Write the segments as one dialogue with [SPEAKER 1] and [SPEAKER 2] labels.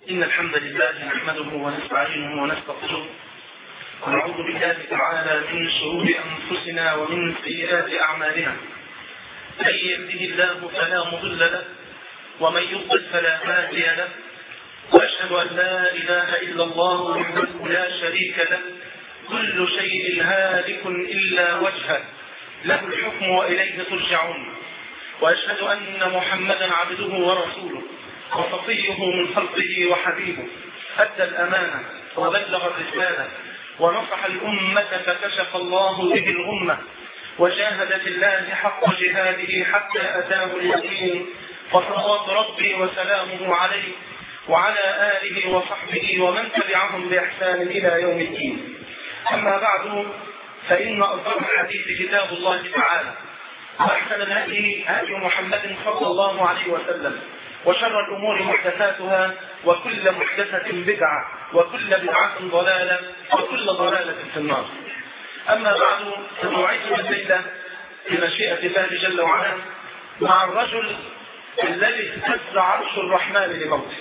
[SPEAKER 1] إن الحمد لله نحمده ونستعينه ونستغفره ونعوذ بالله تعالى من شرور أنفسنا ومن سيئات أعمالنا من يهده الله فلا مضل له ومن يضلل فلا هادي له وأشهد أن لا إله إلا الله وحده لا شريك له كل شيء هالك إلا وجهه له الحكم وإليه ترجعون وأشهد أن محمدا عبده ورسوله وصفيه من خلقه وحبيبه أدى الأمانة وبلغ الرسالة ونصح الأمة فكشف الله به الأمة وجاهد في الله حق جهاده حتى أتاه اليقين فصلوات ربي وسلامه عليه وعلى آله وصحبه ومن تبعهم بإحسان إلى يوم الدين أما بعد فإن أصدق الحديث كتاب الله تعالى وأحسن الهدي هدي محمد صلى الله عليه وسلم وشر الأمور محدثاتها وكل محدثة بدعة وكل بدعة ضلالة وكل ضلالة في النار أما بعد فموعدنا الليلة بمشيئة الله جل وعلا مع الرجل الذي اهتز عرش الرحمن لموته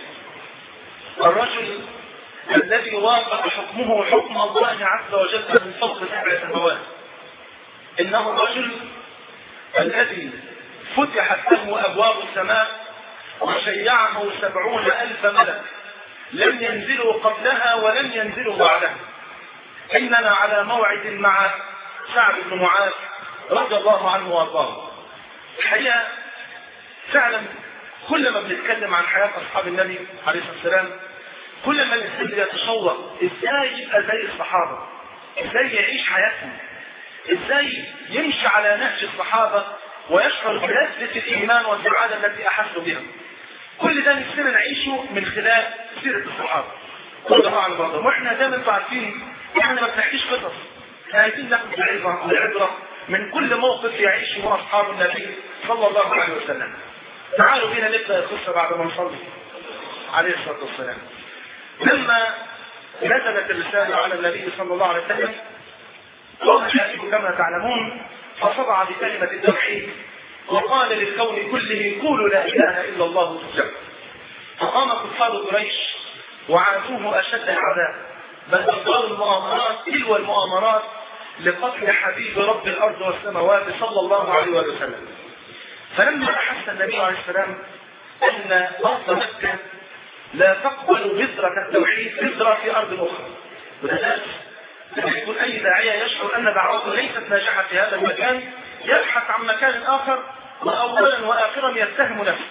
[SPEAKER 1] الرجل الذي وافق حكمه حكم الله عز وجل من فوق سبع سماوات انه الرجل الذي فتحت له ابواب السماء وشيعه سبعون الف ملك لم ينزلوا قبلها ولم ينزلوا بعدها اننا على موعد مع سعد بن معاذ رضي الله عنه وارضاه الحقيقه فعلا كل ما بنتكلم عن حياه اصحاب النبي عليه الصلاه والسلام كل ما الانسان بيتشوق ازاي يبقى زي الصحابه ازاي يعيش حياتهم ازاي يمشي على نهج الصحابه ويشعر بلذة الإيمان والسعادة التي أحسوا بها. كل ده نفسنا نعيشه من خلال سيرة الصحابة. رضي الله عنهم وارضاهم، واحنا دايما انتوا عارفين احنا ما بنحكيش قصص. احنا عايزين ناخد العبرة والعبرة من كل موقف يعيشه أصحاب النبي صلى الله عليه وسلم. تعالوا بينا نبدأ القصة بعد ما نصلي. عليه الصلاة والسلام. لما نزلت الرسالة على النبي صلى الله عليه وسلم وحاسب كما تعلمون فصدع بكلمة التوحيد وقال للكون كله قولوا لا إله إلا الله تفلحوا فقام كفار قريش وعادوه أشد العذاب بل أبطال المؤامرات تلو المؤامرات لقتل حبيب رب الأرض والسماوات صلى الله عليه وسلم فلما أحس النبي عليه السلام أن أرض مكة لا تقبل بذرة التوحيد بذرة في أرض أخرى ولذلك لما يكون أي داعية يشعر أن دعوته ليست ناجحة في هذا المكان يبحث عن مكان آخر وأولا وآخرا يتهم نفسه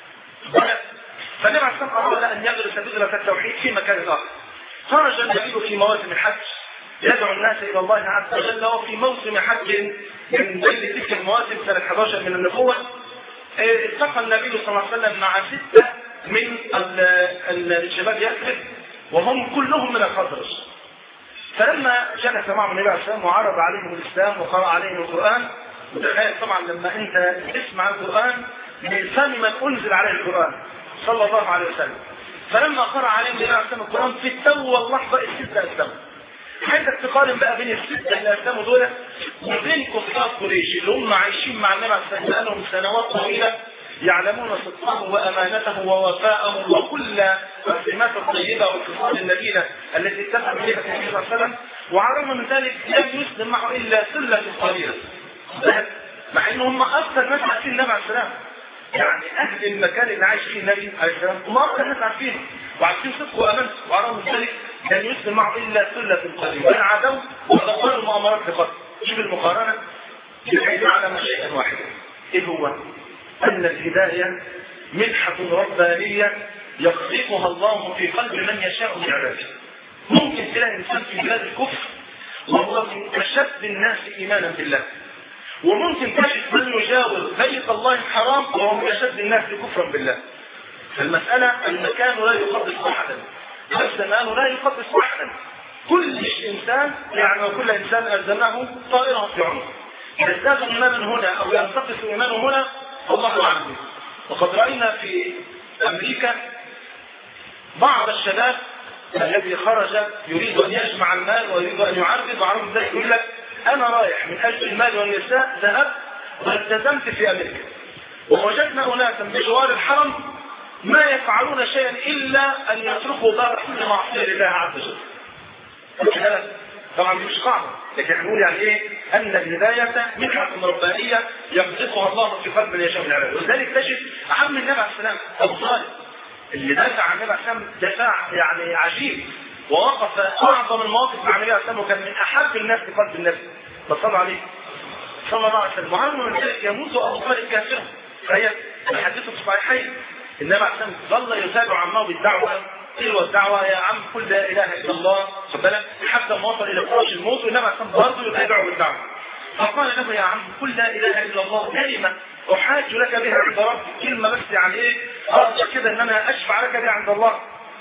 [SPEAKER 1] فالنبي عليه الصلاة أراد أن يدرس بذرة التوحيد في مكان آخر خرج النبي في مواسم الحج يدعو الناس إلى الله عز وجل وفي موسم حج من بين تلك المواسم سنة 11 من النبوة التقى النبي صلى الله عليه وسلم مع ستة من الشباب يثرب وهم كلهم من الخزرج فلما جلس معهم النبي عليه السلام وعرض عليهم الاسلام وقرا عليهم القران وتخيل طبعا لما انت تسمع القران من فم من انزل عليه القران صلى الله عليه وسلم فلما قرا عليهم النبي عليه السلام القران في التو واللحظه السته اسلموا عايزك تقارن بقى بين السته اللي اسلموا دول وبين كفار قريش اللي هم عايشين مع النبي عليه السلام بقالهم سنوات طويله يعلمون صدقه وامانته ووفاءه وكل السمات الطيبه والخصال النبيله التي اتفق بها النبي صلى الله عليه وسلم وعلى من ذلك لم يسلم معه الا سله قليله مع ان هم اكثر ناس عارفين النبي عليه السلام يعني اهل المكان اللي عايش فيه النبي عليه السلام هم اكثر ناس عارفينه وعارفين صدقه وامانته وعلى من ذلك لم يسلم معه الا سله قليله بل عادوا ودبروا المؤامرات بقدر شوف المقارنه بحيث علم شيئا واحدا ايه هو؟ أن الهداية منحة ربانية يخلقها الله في قلب من يشاء من عباده. ممكن تلاقي إنسان في بلاد الكفر وهو من أشد الناس إيمانا بالله. وممكن تجد من يجاور بيت الله الحرام وهو من أشد الناس كفرا بالله. فالمسألة المكان لا يقدس أحدا. والزمان لا يقدس أحدا. كل إنسان يعني وكل إنسان ألزمه طائره في عنقه. يزداد إيمانا هنا أو ينتقص إيمانه هنا الله أعلم وقد رأينا في أمريكا بعض الشباب الذي خرج يريد أن يجمع المال ويريد أن يعرض وعرض ذلك يقول لك أنا رايح من أجل المال والنساء ذهبت والتزمت في أمريكا ووجدنا أناسا بجوار الحرم ما يفعلون شيئا الا ان يتركوا باب كل معصيه لله عز وجل. طبعا مش قاعده لكن هنقول يعني ايه ان الهدايه منحه ربانيه يمسكها الله في قلب من يشاء من عباده ولذلك تجد عم النبي عليه السلام ابو طالب اللي دافع عن النبي عليه السلام دفاع يعني عجيب ووقف اعظم المواقف مع النبي عليه السلام وكان من احب الناس لقلب النبي فصلى عليه صلى الله عليه وسلم وعنه من ذلك يموت ابو طالب كافرا فهي الحديث في الصحيحين النبي عليه السلام ظل يتابع عمه بالدعوه تلو الدعوه يا عم قل لا اله الا الله خد بالك حتى ما وصل الى فراش الموت والنبي عليه السلام برضه يتابعه بالدعوه فقال له يا عم قل لا اله الا الله كلمه احاج لك بها عند ربك كلمه بس يعني ايه ارجع كده ان انا اشفع لك بها عند الله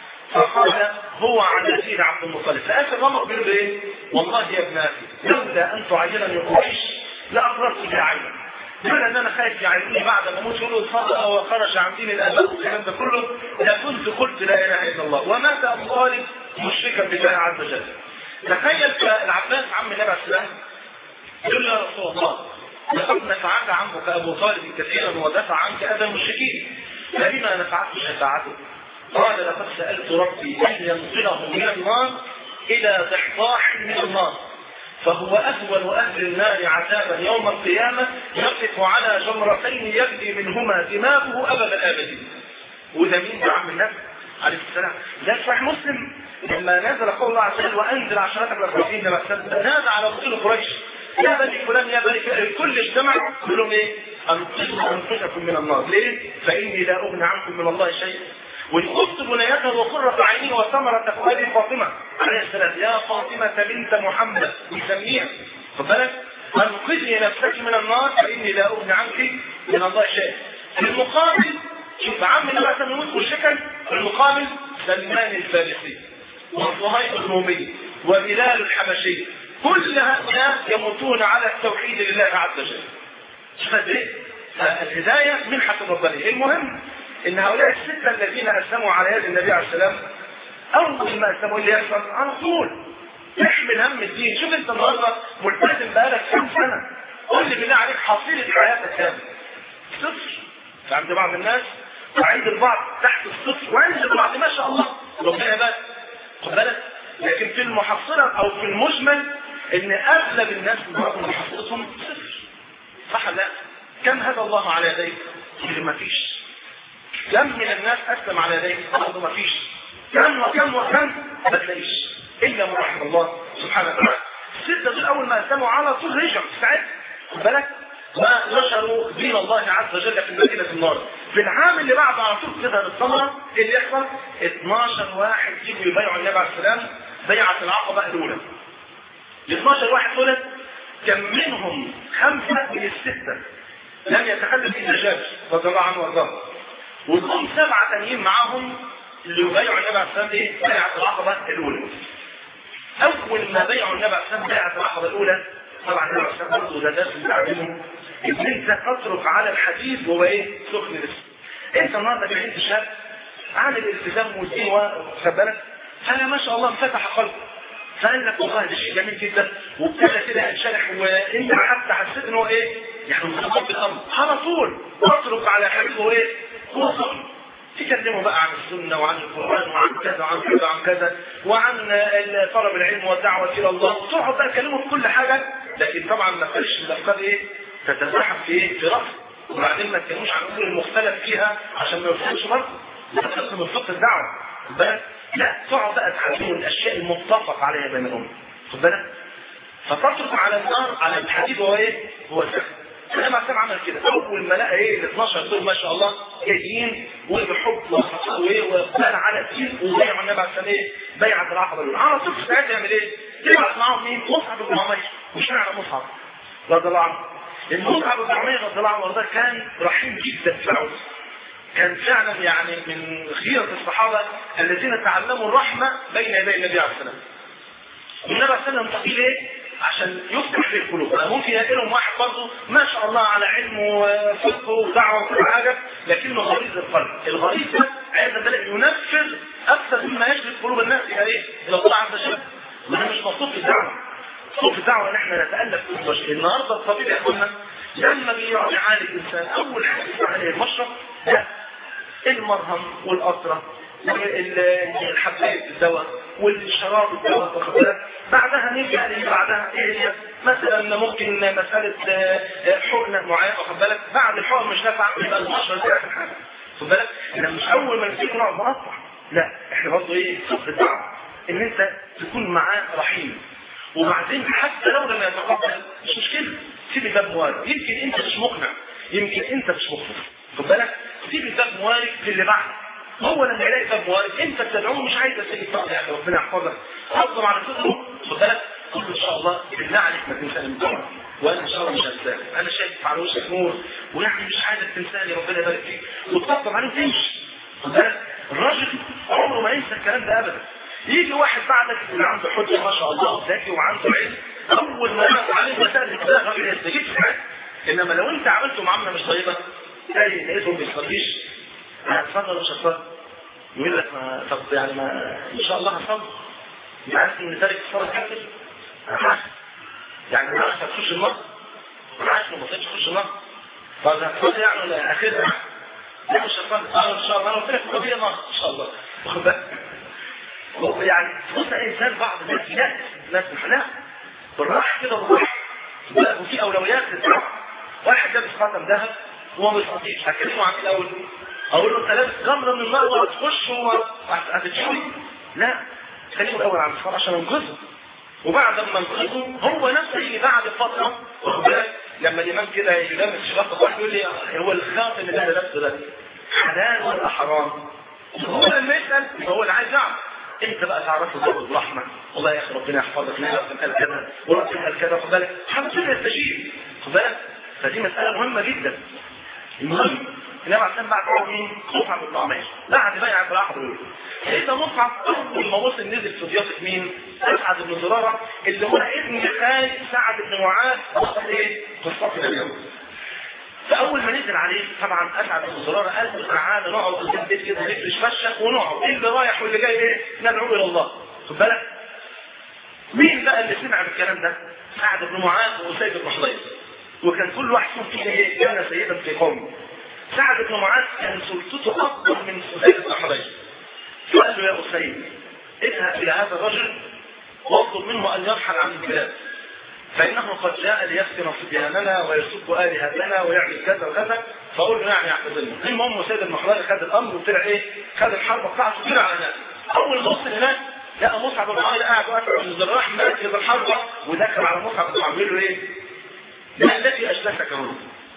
[SPEAKER 1] فقال هو عن يزيد عبد المطلب فاخر رمق بيقول له ايه والله يا ابن اخي لولا ان تعجلني قريش لاقررت بها عينك لولا ان انا خايف يعينوني بعد ما اموت يقولوا صدق وخرج عن دين الاباء والكلام ده كله لكنت قلت لا اله الا الله ومات ابو طالب مشركا بالله عز وجل تخيل العباس عم النبي عليه السلام يقول له يا رسول الله لقد نفعك عمك ابو طالب كثيرا ودفع عنك اذى المشركين فبما نفعته شفاعته قال لقد سالت ربي ان ينقله من النار الى ضحضاح من النار فهو اهون اهل النار عذابا يوم القيامه يقف على جمرتين يبدي منهما دماغه ابد الابدين وده مين ده عم النبي عليه السلام ده صحيح مسلم لما نزل قول الله عز وجل وانزل عشرتك الاخرين لما نادى على بطول قريش يا بني فلان يا بني فلان الكل اجتمع يقول لهم ايه؟ انقذوا انفسكم من النار، ليه؟ فاني لا اغني عنكم من الله شيئا. وان خفت بنيته وقرة عيني وثمرة فؤادي فاطمة عليه السلام يا فاطمة بنت محمد يسميها خد بالك؟ انقذي نفسك من النار فاني لا اغني عنك من الله شيئا. في المقابل شوف عم النبي عليه الصلاه والسلام مشركا في المقابل سلمان الفارسي وصهيب الرومي وبلال الحبشي كل هؤلاء يموتون على التوحيد لله عز وجل. شوف ايه؟ الهدايه منحه ربانيه، المهم ان هؤلاء السته الذين اسلموا على يد النبي عليه السلام اول ما اسلموا اللي يحصل على طول تحمل هم الدين، شوف انت النهارده ملتزم بقالك كام سنه قول لي بالله عليك حصيله حياتك كام؟ صفر عند بعض الناس وعند البعض تحت الصفر وعند البعض ما شاء الله ربنا يبارك خد بالك لكن في المحصله او في المجمل ان اغلب الناس برضه محصلتهم صفر صح لا كم هدى الله على يديك اللي ما فيش كم من الناس اسلم على يديك برضه ما فيش كم وكم وكم ما تلاقيش الا من رحم الله سبحانه وتعالى السته دول اول ما اسلموا على طول رجعوا ساعتها خد بالك ونشروا دين الله عز وجل في مدينة النار في العام اللي بعده على طول تظهر الثمرة اللي يحصل 12 واحد يجوا يبايعوا النبي عليه السلام بيعة العقبة الأولى ال 12 واحد دول كان منهم خمسة من الستة لم يتخلف إلا جابر رضي الله عنه وارضاه ودهم سبعة تانيين معاهم اللي يبايعوا النبي عليه السلام ايه؟ بيعة العقبة الأولى أول ما بيعوا النبي عليه السلام بيعة العقبة الأولى طبعا النبي عليه السلام برضه ده درس بتعلمه ان انت تترك على الحديث وهو ايه؟ سخن لسه. انت النهارده كان انت شاب عامل الالتزام والدين واخد بالك فانا ما شاء الله انفتح قلبك فقال لك والله ده شيء جميل جدا وابتدى كده ينشرح وانت حتى حسيت ان هو ايه؟ يعني مخاطب بالامر على طول اترك على حبيبه ايه؟ هو سخن تكلموا بقى عن السنه وعن القران وعن كذا وعن كذا وعن كذا وعن طلب العلم والدعوه الى الله وتقعد بقى تكلموا في كل حاجه لكن طبعا ما تخليش الافكار ايه؟ تتزحف في ايه؟ في راسك وبعدين ما تكلموش عن الامور المختلف فيها عشان ما يوصلش برضه تخلص من فقه الدعوه خد بالك؟ لا تقعد بقى تعلموا الاشياء المتفق عليها بين الامه خد بالك؟ فتترك على النار على الحديد هو ايه؟ هو السخن النبي عليه عمل كده اول ما لقى ايه ال 12 دول ما شاء الله جايين وبحب وايه واقبال على الدين وبيعوا النبي عليه ايه بيعه العقبه الاولى على طول ساعتها يعمل ايه؟ يبعث معاهم مين؟ مصعب بن عمير مش معنى مصعب رضي الله عنه المصعب بن عمير رضي الله عنه ده كان رحيم جدا في العود كان فعلا يعني من خيرة الصحابة الذين تعلموا الرحمة بين يدي النبي عليه السلام. والنبي عليه السلام تقيل ايه؟ عشان يفتح في القلوب ممكن يلاقي لهم واحد برضه ما شاء الله على علم وفقه ودعوه وكل حاجه لكنه غليظ القلب الغليظ ده عايز بدأ ينفذ اكثر مما يجلب قلوب الناس الى ايه؟ الى الله عز وجل ما مش مطلوب في الدعوه مطلوب في الدعوه ان احنا نتالف في البشر النهارده الطبيب يا اخوانا لما بيقعد يعالج انسان اول حاجه يسمع عليه المشرب لا المرهم والقطره الحبايه الدواء والشراب الدواء واخد بالك بعدها نرجع اللي بعدها ايه هي مثلا ممكن مساله حقنه معينه واخد بالك بعد الحقن مش نافعه يبقى المشرب دي اخر حاجه خد بالك احنا مش اول ما نمسكه نقعد نقطع لا احنا برضه ايه صف الدعوه ان انت تكون معاه رحيم وبعدين حتى لو لم يتقبل مش مشكله سيب الباب موارد يمكن انت مش مقنع يمكن انت مش مقنع خد بالك سيب الباب موارد للي بعد هو لما يلاقي باب موارد انت بتدعوه مش عايز تسيب الطاقه يعني ربنا يحفظك حطم على صدره خد بالك قول ان شاء الله بالله عليك ما تنساني من طبعا وانا ان شاء الله مش هنساك انا شايف على وشك نور ويعني مش عايزك تنساني ربنا يبارك فيك وتطبطب عليه وتمشي خد بالك الراجل عمره ما ينسى الكلام ده ابدا يجي واحد بعدك اللي عنده حجه ما شاء الله ذكي وعنده علم اول ما يقف عليه مسائل الكلام الراجل يستجيب ساعات انما لو انت عملته معامله مش طيبه تلاقي لقيته ما بيصليش هتصلي ولا مش هتصلي؟ يقول لك ما طب يعني ما ان شاء الله هصلي انت عارف ان تارك الصلاه كافر؟ انا حاسس يعني انا عارف هتخش النار انا عارف ما بطلتش تخش النار طب هتصلي يعني ولا اخرها؟ لا مش هصلي اه ان شاء الله انا قلت لك القضيه نار ان شاء الله واخد بالك؟ يعني بص انسان بعض الناس لا ناس لا بالراحه كده بالراحه وفي اولويات للدعوه واحد لابس خاتم ذهب وما بيصليش هكلمه عن الاول اقول له انت لابس جمره من النار وهتخش وهتتشوي لا خليه الاول عن الصلاه عشان انقذه وبعد ما انقذه هو نفسه يجي بعد فتره واخد بالك لما الامام كده يلمس شباك واحد يقول لي هو الخاتم اللي انا لابسه ده حلال ولا حرام؟ هو لما يسال هو اللي عايز يعرف انت بقى تعرفه ذوق الرحمه والله يا اخي ربنا يحفظك لا ربنا قال كذا وربنا قال كذا خد بالك حاجه يستجيب خد بالك فدي مساله مهمه جدا المهم النبي عليه بعد هو مين؟ مصعب بن عمير بعد بيع الراحه دول سيدنا مصعب اول ما وصل نزل في ضيافه مين؟ اسعد بن زراره اللي هو ابن خال سعد بن معاذ وصل ايه؟ قصه اليوم فاول ما نزل عليه طبعا اسعد بن زراره قال له تعالى نقعد قدام البيت كده نفرش فشه ونقعد اللي رايح واللي جاي ايه؟ ندعو الى الله خد بالك؟ مين بقى اللي سمع بالكلام ده؟ سعد بن معاذ وسيد بن حضير وكان كل واحد فيهم فيه ايه؟ كان سيدا في قومه سعد بن معاذ كان سلطته اكبر من سيد بن حضير فقال له يا اسيد اذهب الى هذا الرجل واطلب منه ان يرحل عن البلاد فانه قد جاء ليفتن صبياننا ويسب الهتنا ويعمل كذا وكذا فاقول له يعني يعتذرنا المهم سيد بن حضير خد الامر وطلع ايه؟ خد الحرب بتاعته طلع على الناس اول ما وصل هناك لقى مصعب بن عمير قاعد واقف عند الزراح مركز الحرب ودخل على مصعب بن عمير له ايه؟ ما الذي اجلسك هنا؟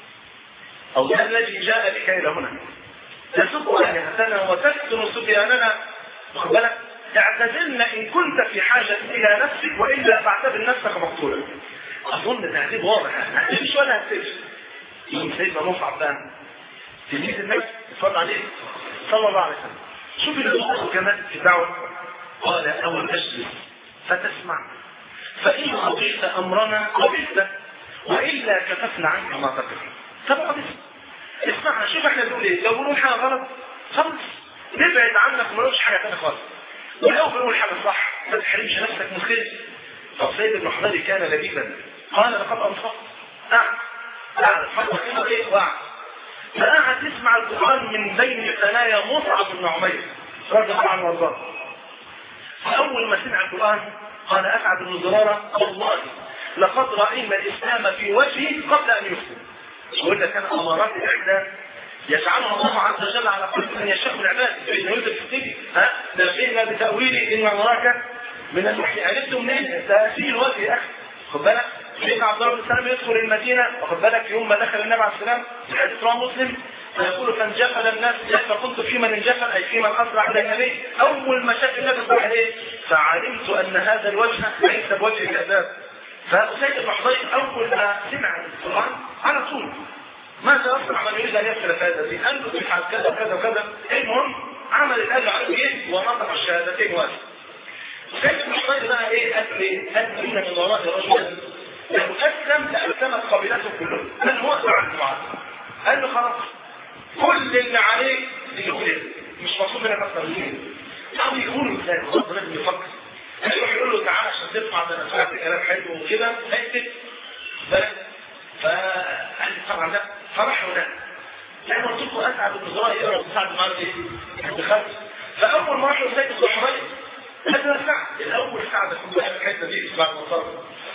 [SPEAKER 1] او ما الذي جاء بك الى هنا؟ تسب الهتنا وتفتن صبياننا واخد بالك؟ اعتزلنا ان كنت في حاجه الى نفسك والا فاعتبر نفسك مقتولا. اظن التهديد واضح هتمشي ولا هتمشي؟ يوم سيدنا مصعب بقى تلميذ النبي اتفرج عليه صلى الله عليه وسلم. شوف اللي كمان في الدعوه قال او تجلس فتسمع فان اطيعت امرنا قبلت والا كففنا عنك ما تقف طب اقعد اسمع اسمعنا شوف احنا بنقول ايه لو بنقول حاجه غلط خلاص نبعد عنك وما نقولش حاجه ثانيه خالص ولو بنقول حاجه صح ما تحرمش نفسك من خير طب سيد بن حضير كان لبيبا قال لقد انصفت قعد قعد حط كده ايه وقعد فقعد يسمع القران من بين ثنايا مصعب بن عمير رضي الله عنه وارضاه فاول ما سمع القران قال اسعد بن زراره والله لقد راينا الاسلام في وجهه قبل ان يسلم يقول لك كان امارات الاعداد يجعلها الله عز وجل على قلب من يشاء من العباد فإن يلزم في السجن ها نبئنا بتأويله إن وراك من المحيي عرفت منين؟ تأثير الوجه يا أخي خد بالك سيدنا عبد الله بن سلام يدخل المدينة واخد بالك يوم ما دخل النبي عليه السلام في حديث رواه مسلم فيقول فانجفل الناس فقلت في من انجفل اي في من اسرع الى النبي اول ما شاف النبي صلى عليه فعلمت ان هذا الوجه ليس بوجه كذاب فسيد بن حضير اول ما سمع القران على طول ماذا يصنع من يريد ان يدخل في هذا الدين؟ قال له تفعل كذا وكذا وكذا المهم عمل الاجر على الدين ونطق الشهادتين واسف سيد بن حضير بقى ايه؟ قال ايه؟ قال ان من وراء رجلا لو اسلم لاسلمت قبيلته كلهم قال هو عن معاذ قال له خلاص كل اللي عليك يقول مش مطلوب منك اكثر منين او يقولوا ازاي خلاص لازم يفكر يروح يقول له تعالى عشان تسمع ده انا سمعت كلام حلو وكده هيكتب بالك فقال طبعا لا فراح هناك لا مكتوب شوفوا اسعد بن زرار يقرا ابن سعد معاه ايه؟ دخلت فاول ما راح لسيد بن حريث قال له سعد الاول سعد خد بالك الحته دي بعد ما صار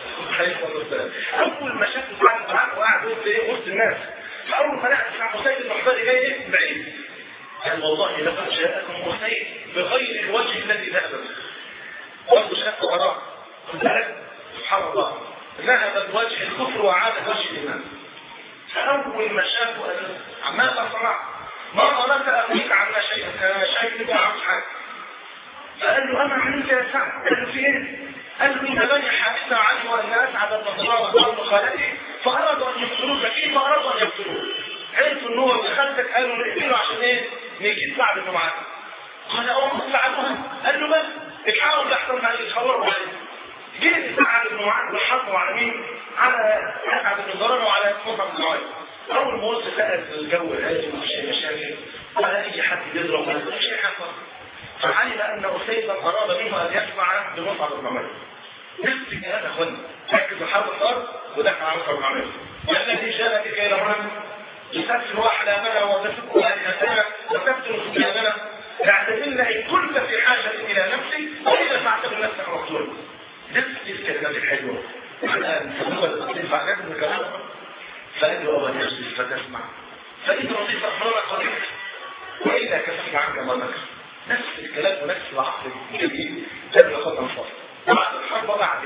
[SPEAKER 1] اول ما شاف سعد معاه وقعد وسط ايه وسط الناس فاول ما لقى سعد سيد بن حريث جاي ايه؟ بعيد قال والله لقد جاءكم حسين بغير الوجه الذي ذهب به برضه شاف وراء سبحان الله ذهب بوجه الكفر وعاد بوجه الايمان فاول ما شافوا قال ماذا صنعت؟ ما اردت اخيك عنا شيئا شيء ما عملت حاجه فقال له اما علمت يا سعد قال له في ايه؟ قال له ان بني حارثه علموا ان اسعد النصارى قوم خالته فارادوا ان يقتلوك كيف ارادوا ان يقتلوك؟ عرفوا ان هو ابن خالتك قالوا نقتله عشان ايه؟ نجيب سعد بن معاذ قال أم سعدها قال له بس الحاول تحصل عليه يتخبروا عليه جه سعد بن معاذ وحطوا على مين؟ على اسعد بن ضرر وعلى مصعب بن عمير اول ما وصل لقى الجو هادي ومفيش مشاكل ولا اي حد يضرب ولا اي شيء حصل فعلم ان اسيدا اراد منه ان يسمع بمصعب بن عمير نفس الكلام يا اخوانا ركزوا حرب الارض ودخل على مصعب بن عمير والذي جاءك الى رجل يسفر احلامنا وتفك الهتنا وتفتن ختامنا اعتزلنا ان كنت في حاجه الى نفسي واذا تعتبر نفسك مقتولا نفس الكلمات الحلوه الان تنفع لازم الكلام فقال له أبا نفسي فتسمع فإن رضيت أمرنا قريبك وإلا كففنا عنك ما مكر نفس الكلام ونفس العقل الجميل قبل قد انفصل بعد الحرب بعد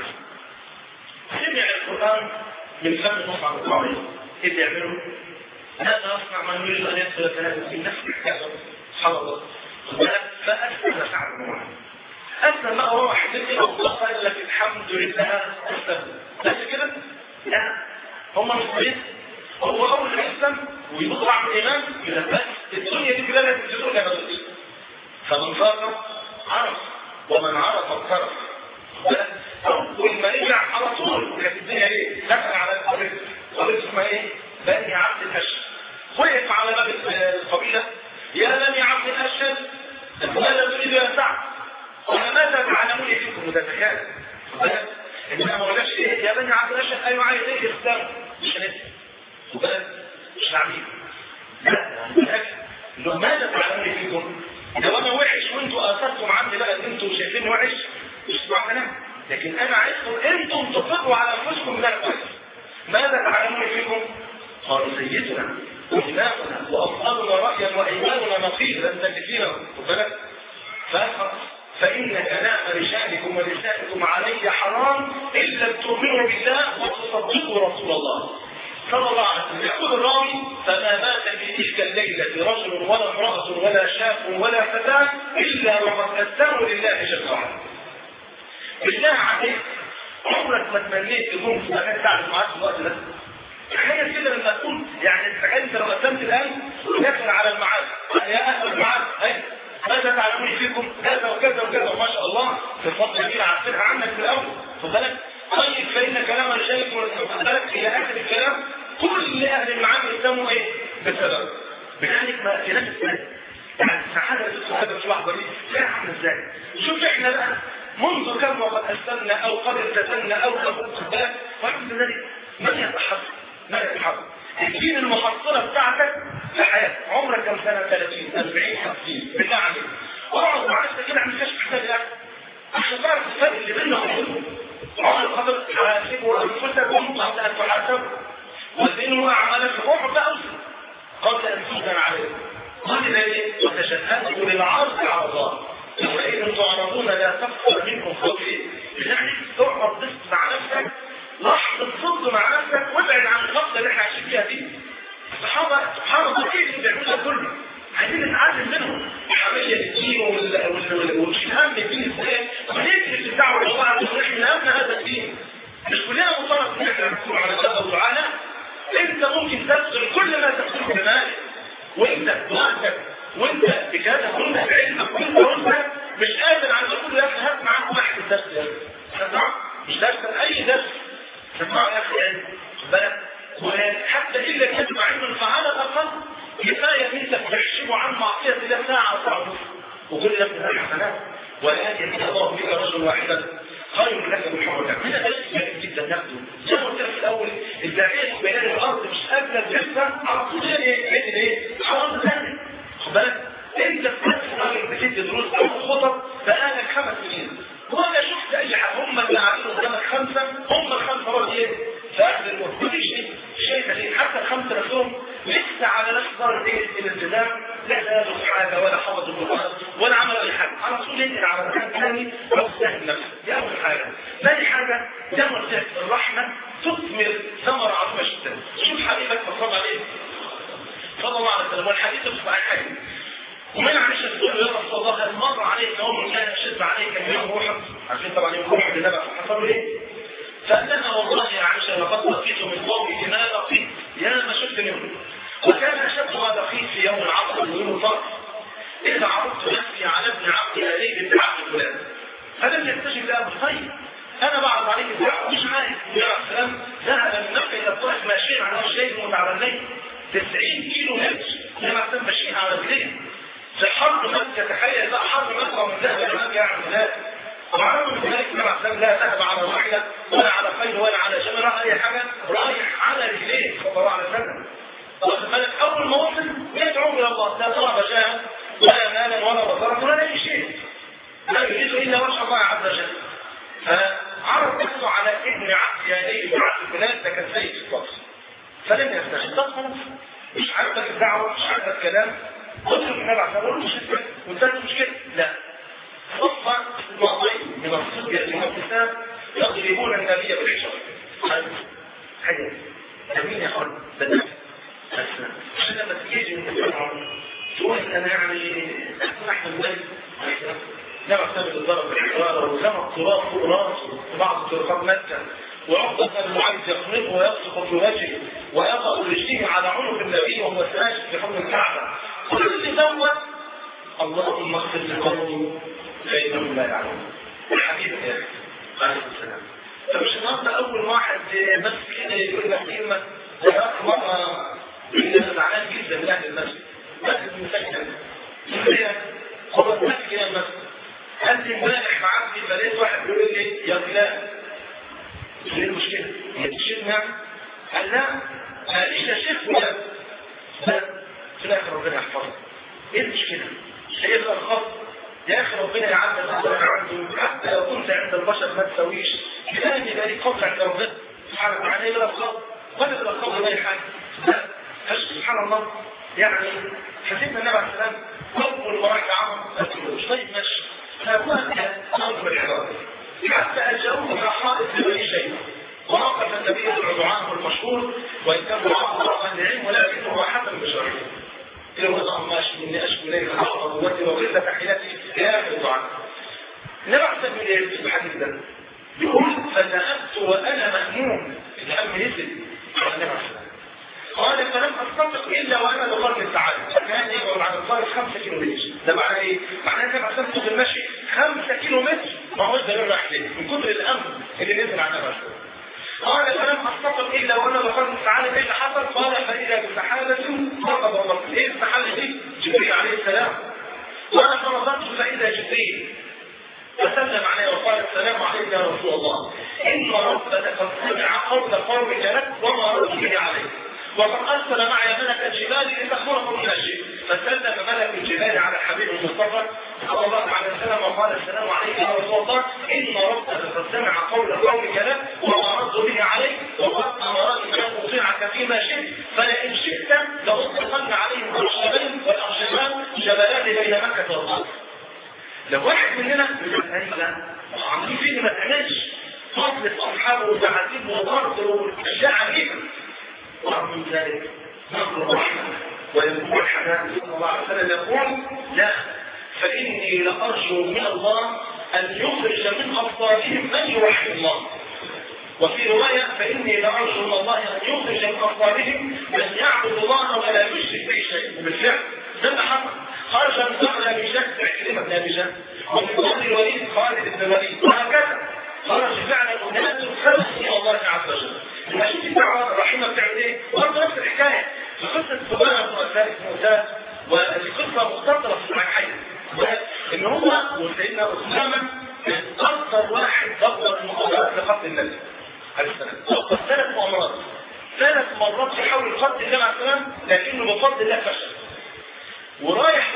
[SPEAKER 1] سمع القرآن من فم مصعب الطعيم إذ يعملوا هذا يصنع من يريد أن يدخل كلام في نفس الكلام سبحان الله فأسلم سعد بن معاذ أسلم بقى وهو حدثني وقال لك الحمد لله أسلم بس كده؟ لا هم مش هو اول ما يسلم ويطلع من الايمان يبقى بس الدنيا دي كلها لازم تدور لها بس فمن فاق عرف ومن عرف اقترف اول ما رجع على طول كانت الدنيا ايه؟ دخل على القبيله قبيله اسمها ايه؟ بني عبد الاشهر وقف على باب القبيله يا بني عبد الاشهر ماذا تريد يا سعد؟ قال ماذا تعلمون فيكم ده زكاه انما ما قالش ايه يا بني عبد الاشهر ايوه عايز ايه الاسلام مش هنسال وبلد شعبي لا ماذا تعلمون فيكم لو انا وحش وانتوا اثرتم عني بقى ان انتوا شايفين وحش مش اسمعوا كلام لكن انا عايزكم انتم تفرضوا على انفسكم ده كويس ماذا تعلمون فيكم قالوا سيدنا وإمامنا وأفضلنا رأيا وإيماننا نقيل لن تكفينا خد بالك فإن كلام رجالكم ونسائكم علي حرام إن لم تؤمنوا بالله وتصدقوا رسول الله صلى الله عليه وسلم يقول الراوي فما مات في تلك الليلة رجل ولا امرأة ولا شاب ولا فتاة إلا وقد أسلموا لله جل وعلا. بالله عليك عمرك ما تمنيت تكون في مكان تعرف معاك في الوقت ده. تخيل كده لما تكون يعني تخيل انت لو قسمت الان داخل على المعاد يا اهل المعاد ماذا تعلمون فيكم كذا وكذا وكذا وما شاء الله في فضل جميل عارفينها عنك في الاول خد بالك طيب فان كلام رجالكم خد بالك الى اخر الكلام كل اهل المعاد يسموا ايه؟ بسبب بذلك ما في نفس السنه يعني السعاده اللي الصحابه في اللحظه دي فيها عامله ازاي؟ شوف احنا بقى منذ كم وقد اسلمنا او قد ابتسمنا او قد خد بالك والحمد لله من يتحرك؟ من يتحرك؟ الدين المحصله بتاعتك في حياتك عمرك كم سنه 30 40 50 بالله عليك واقعد مع نفسك كده اعمل كشف حساب لك عشان تعرف الفرق اللي بيننا وبينهم عمر خاطر حاسبوا انفسكم قبل ان تحاسبوا وزنوا اعمالكم اقعد بقى اوصل قبل ان تؤذن عليكم قال ايه وتشهدوا للعرض على الله يومئذ تعرضون لا تخفى منكم خطيئ يعني تقعد تصل مع نفسك لحظه صد مع نفسك وابعد عن الغفله اللي احنا عايشين فيها دي الصحابه سبحان الله كيف بيعملوا ده كله عايزين نتعلم منهم حمية الدين والشهام للدين ازاي ونجري في الدعوة الى الله عز وجل احنا نبنى هذا الدين مش كلنا مطالب ان احنا نكون على الله او تعالى انت ممكن تبذل كل ما تبذله بمالك وانت بوقتك وانت بجهدك وانت بعلمك وانت وانت مش قادر على كل يا اخي هات معاك واحد درس يا اخي مش درس اي درس تسمعه يا اخي يعني بالك وحتى ان لم يسمع علما فعلى الاقل كفايه ان انت تحشبه عن معصيه الله ساعه او ساعه ونص وكل ده من الحسنات ولكن ان الله بك رجل واحدا خير لك من حول من درس جميل جدا ناخده زي ما قلت لك في الاول الداعيه في بيان الارض مش قادره تفهم على طول يعني عيد ايه؟ على طول واخد بالك انت في نفس الراجل بتدي دروس او خطط بقالك خمس سنين ولا شفت اي حاجه هم اللي قاعدين قدامك خمسه هم الخمسه برضه ايه؟ في اخر الموت مفيش شيء شيء ليه حتى الخمسه نفسهم لسه على نفس درجه ايه الالتزام لا درسوا حاجه ولا حفظوا القران ولا عملوا اي حاجه على طول ينقل على مكان ثاني او سهل نفسه دي اول حاجه ثاني حاجه زي ما قلت لك الرحمه تثمر ثمره عظيمه جدا شوف حبيبك صلى الله عليه صلى الله عليه وسلم والحديث في الصحيحين ومن عائشة تقول له يا رسول الله هل مر عليك يوم كان يشد عليك اليوم احد عارفين طبعا يوم احد النبي حصل له ايه؟ فأنها والله يا عائشة لقد لقيت من قومي ما لقيت يا ما شفت منه وكان أشد ما لقيت في يوم العصر يوم الفرق إذا عرضت نفسي على ابن عبد أليم بن عبد فلان فلم يستجب له بالخير أنا بعرض عليك الدعوة مش عارف يا السلام ذهب من نفسه إلى الطائف ماشيين على رجلين متعبنين 90 كيلو متر لما كان ماشيين على رجلين في حرب مكة تخيل بقى حرب مكة من ذهب الإمام يعمل ذلك وعلى من ذلك النبي عليه لا ذهب على راحلة ولا على خيل ولا على جمل ولا أي حاجة رايح على رجليه صلى الله عليه وسلم واخد بالك أول ما وصل يدعو إلى الله لا طلب جاه ولا مالا ولا بصرا ولا أي شيء لا يريد إلا وجه الله عز وجل فعرض نفسه على ابن عبد يديه بن عبد فلان ده كان سيد في الصف فلم يستجب طب خلاص مش عاجبك الدعوة مش عاجبك الكلام ادخل النبي عشان اقول مش وانتهت المشكله لا صف الماضي من الصدق والابتسام يضربون النبي بالحجر حاجه جميل يا اخوان بدأت بس عشان لما تيجي انت تقول انا يعني احنا الملك لما احتمل الضرب بالحجاره ولما التراب فوق راسه في بعض طرقات مكه وعقدة بن معاذ يقلبه ويبصق في وجهه ويقع رجليه على عنق النبي وهو ساجد في حضن الكعبه كل دوت اللهم اغفر لقومي فانهم لا يعلمون الحبيب يا عليه السلام فمش النهارده اول واحد بس كده يقول لك كلمه ده مره انا زعلان جدا من اهل المسجد مسجد مسجد هو المسجد يا المسجد قال لي امبارح معدي فلقيت واحد بيقول لي يا فلان ايه المشكله؟ هي الشيخ نعم قال لا ماليش يا شيخ فلان في الاخر ربنا يحفظك ايه المشكله؟ هيبقى الخط يا اخي ربنا يعلم الله عنده حتى لو كنت عند البشر ما تسويش كفايه يبقى ليك فضل عند ربنا سبحانه وتعالى يبقى الخط ولا يبقى الخط ولا اي حاجه لا سبحان الله يعني حسيبنا النبي عليه السلام اول ما راح عمر ما تقولوش طيب ماشي فهناك امر الحراره حتى اجاوه الى حائط بني شيء ووقف النبي يدعو عنه المشهور وان كان معه رأى العلم ولكنه هو حسن بشرعه إلى اللهم أشكو إني أشكو إليك حق قوتي وقلة حيلتي يا أخي الدعاء النبي عليه الصلاة والسلام في الحديث ده بيقول فذهبت وأنا مهموم الهم نزل على النبي عليه الصلاة قال فلم أستطق إلا وأنا بقرب السعادة كان يقعد على الطائف 5 كيلو متر ده معناه إيه؟ معناه النبي عليه الصلاة المشي 5 كيلو متر ما هوش ده راح ليه من كتر الأمر اللي نزل على النبي عليه الصلاة قال فلم استطع الا وانا بقرب السعاده ايه اللي حصل؟ قال فاذا بسحابه رقب الله ايه السحابه دي؟ جبريل عليه السلام قال فنظرت فاذا جبريل فسلم عليه وقال السلام عليك يا رسول الله ان ربك قد سمع قول قومك لك وما رد به عليك وقد ارسل معي ملك الجبال لتخبركم من الشيء فسلم ملك الجبال على الحبيب المصطفى صلى الله عليه وسلم وقال السلام عليك يا رسول الله ان ربك قد سمع قول قومك لك وما رد به عليك وقد امرني ان اطيعك فيما شئت فلئن شئت لاطلقن عليهم الجبل والارجلان جبلان بين مكه والارض لو واحد مننا عاملين فيه ما تعملش فضل اصحابه وتعذيب وضرب واشياء عجيبه ورغم من ذلك نقل الرحمه ويقول الحنان صلى الله عليه وسلم يقول لا فاني لارجو من الله ان يخرج من ابصارهم من يوحد الله وفي رواية فإني لأرجو من الله أن يخرج من أبصارهم من يعبد الله ولا يشرك به شيء وبالفعل ده اللي حصل خرج من دخل أبي جهل عكرمة بن أبي جهل ومن بطن الوليد خالد بن الوليد وهكذا خرج فعلا أناس خلص إلى الله عز وجل لما شفت الدعوة الرحيمة بتعمل إيه؟ برضه نفس الحكاية في قصة سبحانه وتعالى موسى والقصة مختصرة في الصحيحين إن هو وسيدنا أسامة أكثر واحد دبر المقابلات لقتل النبي عليه السلام دبر ثلاث مؤامرات ثلاث مرات يحاول قتل النبي عليه السلام لكنه بفضل الله فشل ورايح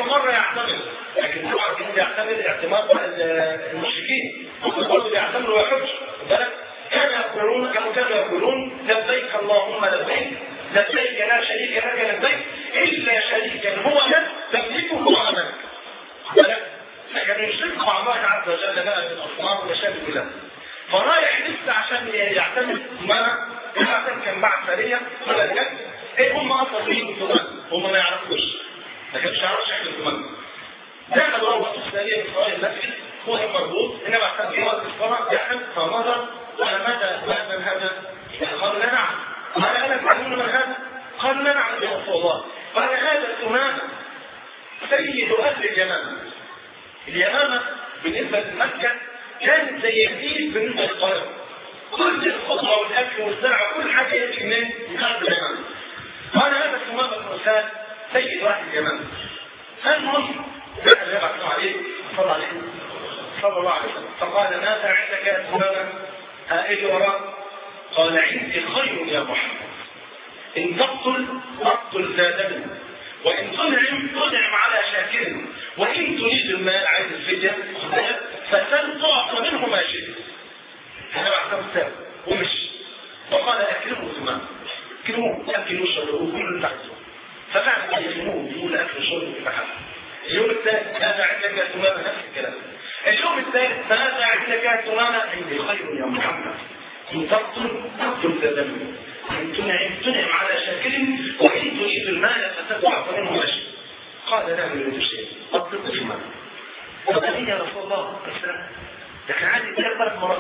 [SPEAKER 1] المشركين هم برضه بيعتمروا ويحجوا بالك كانوا يقولون كانوا كانوا يقولون لبيك اللهم لبيك لبيك لا شريك لك لبيك الا شريكا هو لك تملكه هو امامك بالك فكانوا يشركوا مع الله عز وجل بقى بالاصنام والاشياء دي كلها فرايح لسه عشان يعتمد ما يعتمد كان بعد سريه ولا بجد ايه هم اصلا مين الثمان هم ما يعرفوش ما كانش يعرفوا شكل الثمان دخلوا ربط الثانيه في صلاه المسجد هو مربوط انما احسن في وقت الصلاه يحب فنظر قال ماذا من هذا؟ قالوا لا نعم قال الا تعلمون من هذا؟ قالوا لا نعم يا رسول الله قال هذا الثمان سيد اهل اليمامه اليمامه بالنسبه لمكه كانت زي جديد بالنسبه للقاهره كل الخضره والاكل والزرع وكل حاجه يجي منين؟ من ارض اليمامه قال هذا ثمامه بن اساد سيد اهل اليمامه المهم دخل النبي عليه عليه صلى عليه صلى الله عليه وسلم فقال ماذا عندك يا ثمامه؟ هائل وراء قال عندي خير يا محمد ان تقتل اقتل ذا دم وان تنعم تنعم على شاكر وان تريد المال عايز الفديه فسل تعطى منه ما شئت هذا بعد كم ومشي وقال اكرمه ثم اكرموه ياكل ويشرب وكل اللي تحته ففعلا يكرموه يقول اكل وشرب فحل اليوم الثالث ماذا عندك يا ثمامه نفس الكلام اليوم الثالث ماذا عندك يا ثمامه عندي خير يا محمد ان تقتل تقتل ذا دم ان تنعم تنعم على شاكر وان تريد المال فتدفع منه ما شئت قال لا اريد شيء اطلق ثمامه فقال يا رسول الله السلام ده كان عندي ثلاث ثلاث مرات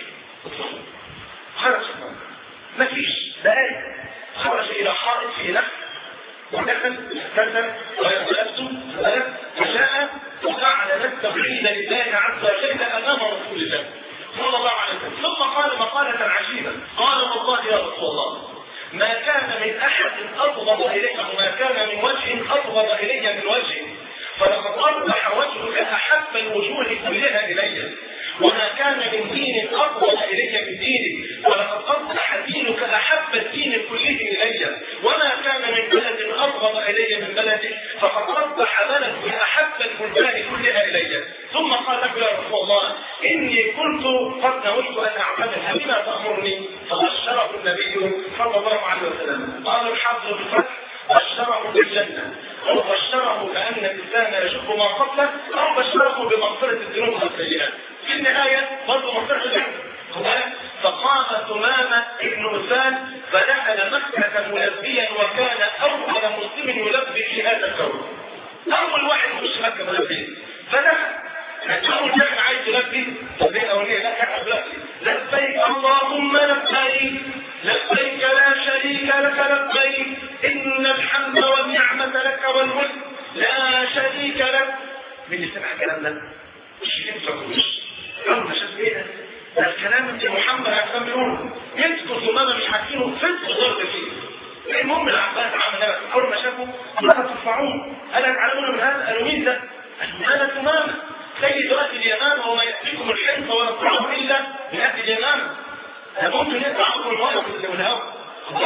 [SPEAKER 1] خرج ما فيش دقائق خرج الى حائط في نفس ودخل استنى غير نفسه وجاء وفعل التوحيد لله عز وجل امام رسول الله صلى الله عليه وسلم ثم قال مقالة عجيبة قال والله يا رسول الله ما كان من احد ابغض اليك وما كان من وجه ابغض الي من وجه فلقد اصبح وجهك احب الوجوه كلها الي وما كان من دين ابغض اليك من دينك ولقد اصبح دينك احب الدين كله الي وما كان من بلد ابغض الي من بلدك فقد اصبح بلدك احب البلدان كلها الي ثم قال له يا رسول الله اني كنت قد نويت ان اعتمد بما تامرني فبشره النبي صلى الله عليه وسلم قال الحافظ بالفتح بشره بالجنه او بشره بان الانسان يشق ما قبله او بشره بمغفره الذنوب والسيئات في النهايه برضه مغفره الذنوب فقام ثمامة ابن أسان فدخل مكة ملبيا وكان أول مسلم يلبي في هذا الكون. أول واحد يخش مكة ملبيا فدخل أول دخل عايز يلبي طب ليه الأولية لا كان يلبي لبيك اللهم لبيك لبيك لا شريك لك لبيك إن الحمد والنعمة لك والملك لا شريك لك مين اللي سمع الكلام ده؟ مش ينفع أول ما شاف إيه ده الكلام اللي محمد عليه السلام بيقوله يذكر ثمامة مش حاكينه فزق ضرب فيه المهم العباس عمل ده اول ما شافوا لا ترفعون الا تعلمون من هذا قالوا مين ده؟ قالوا هذا ثمامة سيد اهل اليمامة وما ياتيكم الحنطة ولا الطعام الا من اهل اليمامة ده ممكن يطلع عبر الورق والهواء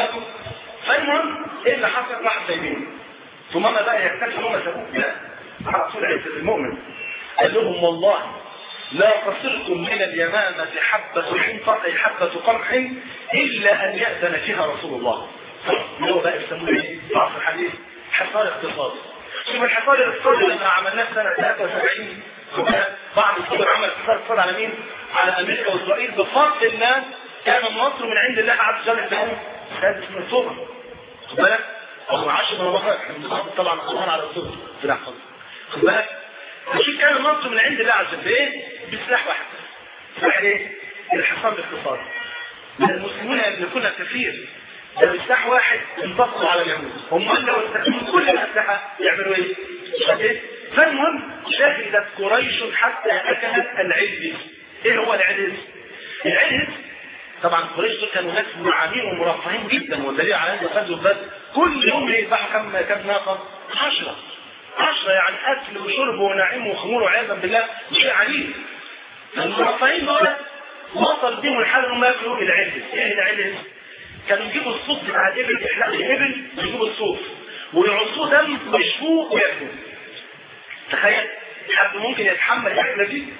[SPEAKER 1] فالمهم ايه اللي حصل راح سايبينه ثمامة بقى يكتشف هم سابوه لا على طول عزة المؤمن قال لهم والله لا تصلكم من اليمامة حبة حنطة أي حبة قمح إلا أن يأذن فيها رسول الله اللي هو بقى يسموه ايه؟ في عصر الحديث حصار اقتصادي شوف الحصار الاقتصادي اللي عملناه سنة 73 بعض الصدر عمل حصار اقتصادي على مين؟ على أمريكا وإسرائيل بفضل الله كان النصر من عند الله عز وجل في سادس من الصبح خد بالك؟ أو 10 من رمضان طبعا القرآن على الصبح في لحظة خد بالك؟ عشان كان النصر من عند الله عز وجل بايه؟ بسلاح واحد سلاح ايه؟ الحصان الاقتصادي المسلمون يملكون كثير ده بسلاح واحد انتصروا على اليهود هم لو استخدموا كل الاسلحه يعملوا ايه؟ ايه؟ فالمهم شهدت قريش حتى اكلت العلز ايه هو العلز؟ العلز طبعا قريش دول كانوا ناس منعمين ومرفهين جدا والدليل على هذا غزو بدر كل يوم يذبحوا كم كم ناقه؟ 10 عشرة يعني أكل وشرب ونعيم وخمور وعياذا بالله شيء عجيب المرفهين دول وصل بيهم الحال انهم ياكلوا العلز ايه العلز؟ كانوا يجيبوا الصوف بتاع الابل احلاق الابل يجيبوا الصوف ويعصوه دم ويشفوه وياكلوه تخيل حد ممكن يتحمل الاكله دي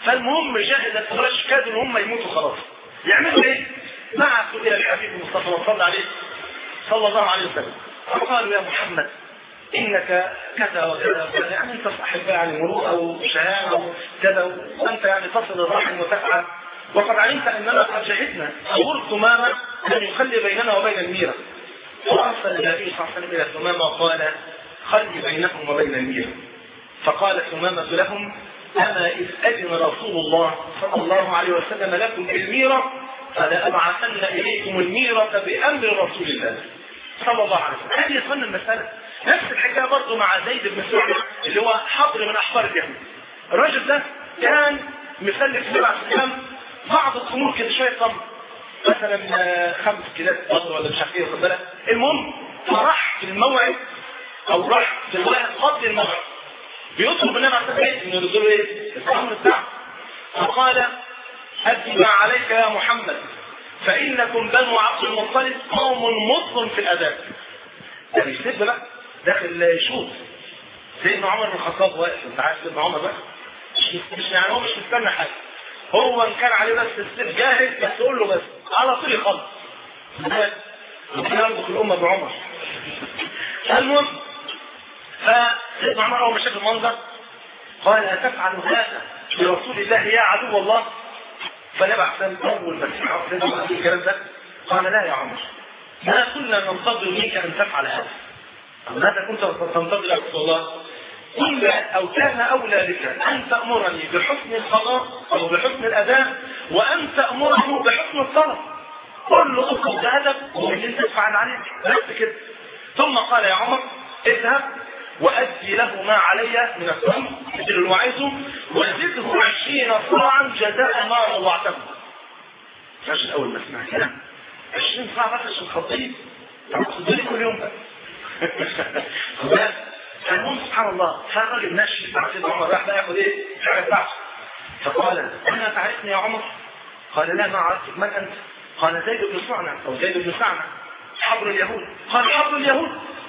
[SPEAKER 1] فالمهم جهزت قريش كادوا ان هم يموتوا خلاص يعملوا ايه؟ بعثوا الى الحبيب المصطفى وصلى عليه صلى الله عليه وسلم فقالوا يا محمد انك كذا وكذا وكذا يعني انت صاحب يعني مروءه وشهامه وكذا وانت يعني تصل الرحم وتفعل وقد علمت اننا قد شهدنا امور ثمامه ان يخلي بيننا وبين الميره فارسل النبي صلى الله عليه وسلم الى ثمامه وقال خلي بينكم وبين الميره فقال ثمامه لهم اما اذ اذن رسول الله صلى الله عليه وسلم لكم بالميره فلابعثن اليكم الميره بامر رسول الله صلى الله عليه وسلم هذه يظن المساله نفس الحكايه برضه مع زيد بن سعد اللي هو حبر من احبار اليهود الراجل ده كان مسلك النبي عليه السلام بعض الخمور كده شويه تمر مثلا خمس كيلات تمر ولا مش عارف ايه واخد بالك المهم فراح في الموعد او راح في الوقت قبل الموعد بيطلب النبي عليه السلام انه يرد له ايه؟ الامر بتاعه فقال ادي ما عليك يا محمد فانكم بنو عبد المطلب قوم مضر في الاداب ده بيسب بقى داخل يشوط سيدنا عمر بن الخطاب واقف انت عارف سيدنا عمر بقى مش مش يعني هو مش مستنى حاجه هو ان كان عليه بس السيف جاهز بس قول له بس على طول يخلص ربنا يرزق الامه بعمر المهم فسيدنا عمر اول ما شاف المنظر قال اتفعل هذا برسول الله يا عدو الله فنبع سلم اول ما سمع سيدنا الكلام ده قال لا يا عمر ما كنا ننتظر منك ان تفعل هذا ماذا كنت تنتظر يا رسول الله؟ قل او كان اولى لك ان تامرني بحسن القضاء او بحسن الاداء وان تامره بحسن الطلب قل له اطلب بادب ومن تفعل عليك بس كده ثم قال يا عمر اذهب وادي له ما علي من الثمن مثل اللي عايزه وزده عشرين صاعا جزاء ما وضعته مش اول ما سمع كلام 20 صاع بس عشان خطيب خدوني كل يوم بقى فالمهم سبحان الله فالراجل ماشي مع سيدنا عمر راح بقى ياخد ايه؟ الشعر بتاعته فقال انا تعرفني يا عمر؟ قال لا ما عرفتك من انت؟ قال زيد بن سعنى او زيد بن سعنى حبر اليهود قال حبر اليهود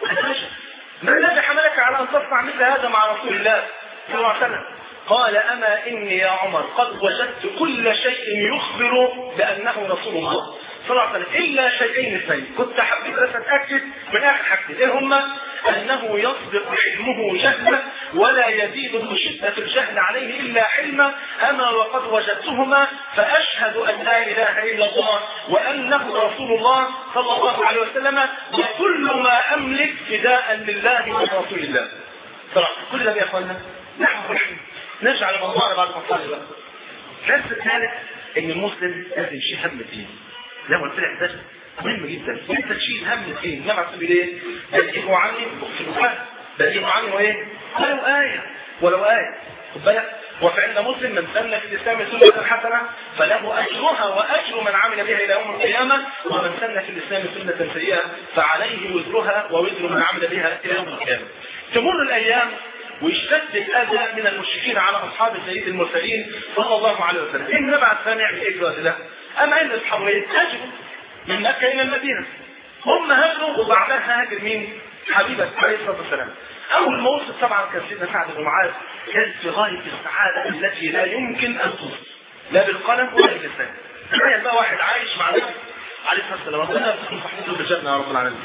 [SPEAKER 1] ما الذي حملك على ان تصنع مثل هذا مع رسول الله صلى الله عليه وسلم؟ قال اما اني يا عمر قد وجدت كل شيء يخبر بانه رسول الله صلى الله عليه وسلم الا شيئين اثنين كنت حبيت بس اتاكد من اخر حاجتين ايه هما؟ انه يسبق علمه جهلا ولا يزيد من شده الجهل عليه الا حلما اما وقد وجدتهما فاشهد ان لا اله الا الله وانه رسول الله صلى الله عليه وسلم وكل ما املك فداء لله ورسول الله. صراحه كل ده يا اخوانا نحن نرجع لموضوعنا بعد ما نصلي بقى. الدرس الثالث ان المسلم لازم يشيل هم الدين. زي ما قلت لك ده مهم جدا انت تشيل هم الدين انما على سبيل ايه؟ بلغوا عني اخفوا بلغوا عني وايه؟ ولو آية ولو آية خد بالك وفعل مسلم من سن في الاسلام سنة حسنة فله اجرها واجر من عمل بها الى يوم القيامة ومن سن في الاسلام سنة سيئة فعليه وزرها ووزر من عمل بها الى يوم القيامة. تمر الايام ويشتد الاذى من المشركين على اصحاب سيد المرسلين صلى الله عليه وسلم. ان نبعث ثاني يعمل ايه في ده؟ اما ان اصحابه ايه؟ هاجروا من مكه الى المدينه. هم هاجروا وبعدها هاجر مين؟ حبيبك عليه الصلاه والسلام. اول ما وصل طبعا كان سيدنا سعد بن معاذ كان في غايه السعاده التي لا يمكن ان توصف لا بالقلم ولا باللسان. تخيل بقى واحد عايش مع النبي عليه الصلاه والسلام ربنا يرزقنا صحبته بالجنه يا رب العالمين.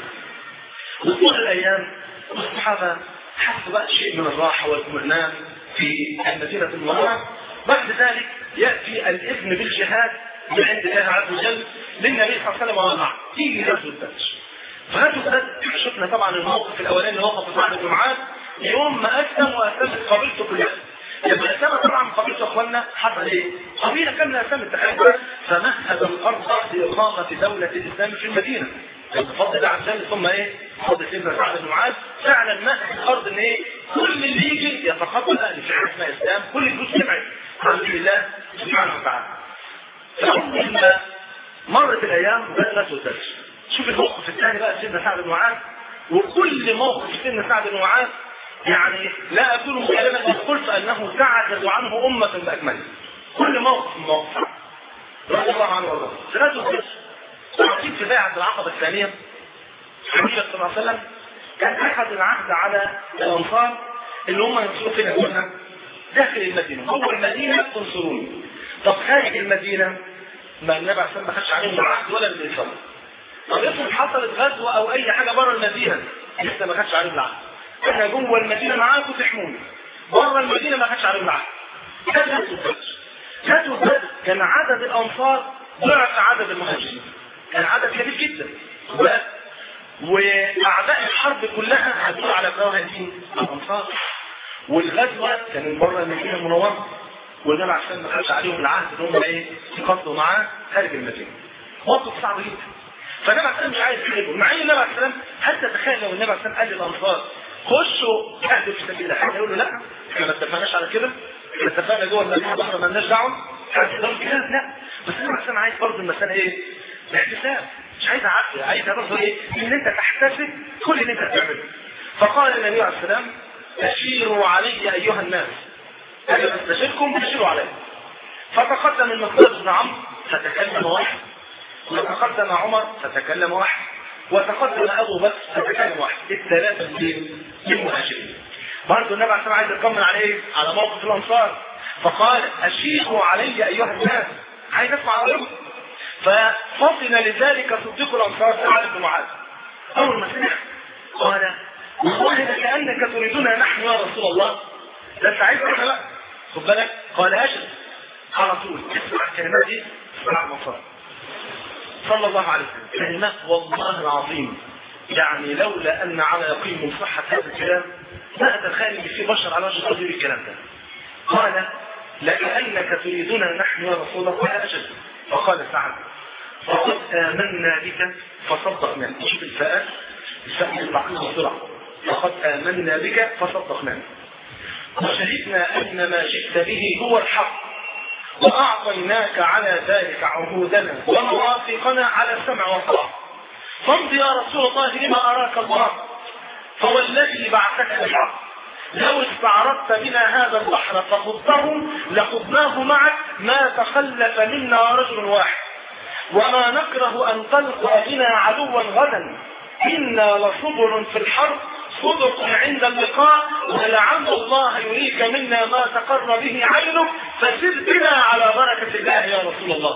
[SPEAKER 1] وطول الايام الصحابه حسوا بقى شيء من الراحه والاطمئنان في المدينه المنوره بعد ذلك ياتي الاذن بالجهاد من عند الله عز وجل للنبي صلى الله عليه وسلم ومعه تيجي غزوه بدر فغزوه بدر شفنا طبعا الموقف الاولاني اللي وقف سعد بن معاذ يوم ما اسلم واسلمت قبيلته كلها لما اسلم طبعا قبيلته اخواننا حصل ايه؟ قبيله كامله اسلمت تخيل فمهد الارض لاقامه دوله الاسلام في المدينه بفضل الله عز وجل ثم ايه؟ بفضل سيدنا سعد بن معاذ فعلا مهد الارض ان ايه؟ كل اللي يجي يتقبل اهل في اسمها اسلام كل الفلوس تبعد عن دين الله سبحانه وتعالى. فأول ما مرت الايام بدات وتدرس شوف الموقف الثاني بقى سيدنا سعد بن معاذ وكل موقف سيدنا سعد بن معاذ يعني لا اكون مكلما ان قلت انه تعجز عنه امه باكمله كل موقف من موقف رضي الله عنه وارضاه ثلاثه وتدرس عقيد في بيعه العقبه الثانيه النبي صلى الله عليه وسلم كان احد العهد على الانصار اللي هم ينصروا فين يقولنا داخل المدينه جوه المدينه تنصروني طب خارج المدينه ما النبي عليه الصلاه ما خدش عليهم العهد ولا الانصار طب افرض حصلت غزوه او اي حاجه بره المدينه لسه ما خدش عليهم العهد احنا جوه المدينه معاكم تحموني بره المدينه ما خدش عليهم العهد كانت غزوه بدر غزوه بدر كان عدد الانصار ضعف عدد المهاجرين كان عدد كبير جدا واعداء الحرب كلها هتدور على كراهه مين؟ الانصار والغزوه كانت بره المدينه المنوره والنبي عشان ما خدش عليهم العهد ان هم ايه يقاتلوا معاه خارج المدينه موقف صعب جدا فالنبي عليه مش عايز يحاربهم مع ان النبي عليه السلام حتى تخيل لو النبي عليه قال للانصار خشوا اهدوا في سبيل الله حد يقول له لا احنا ما اتفقناش على كده احنا اتفقنا جوه المدينه بحر ما لناش دعوه حد يقول كده لا بس النبي عليه عايز برضه المساله ايه؟ الاحتساب مش عايز عقل عايز برضه ايه؟ ان انت تحتسب كل اللي انت بتعمله فقال النبي عليه السلام اشيروا علي ايها الناس انا بستشيركم تشيروا علي فتقدم المقداد بن عمرو فتكلم واحد وتقدم عمر فتكلم واحد وتقدم ابو بكر فتكلم واحد الثلاثه من المهاجرين برضه النبي عليه عايز يطمن على ايه؟ على موقف الانصار فقال اشيروا علي ايها الناس عايز اسمع رايكم ففطن لذلك صديق الانصار سعد بن معاذ اول ما سمع قال والله لكانك تريدنا نحن يا رسول الله ده انت عايز احنا لا خد بالك قال اجل على طول اسمع الكلمات دي اسمع المصار صلى الله عليه وسلم كلمات والله العظيم يعني لولا ان على يقين من صحه هذا الكلام ما اتخيل ان في بشر على وجه الارض الكلام ده قال لكانك تريدنا نحن يا رسول الله قال اجل فقال سعد فقد امنا بك فصدقنا شوف الفاء الفاء يطلع بسرعه فقد امنا بك فصدقنا وشهدنا ان ما جئت به هو الحق واعطيناك على ذلك عهودنا ومواثيقنا على السمع والطاعه فامض يا رسول الله لما اراك الله فوالذي بعثك بالحق لو استعرضت بنا هذا البحر فخضته لخضناه معك ما تخلف منا رجل واحد وما نكره ان تلقى بنا عدوا غدا انا لصبر في الحرب صدق عند اللقاء ولعل الله يريك منا ما تقر به عينك فسر بنا على بركة الله يا رسول الله.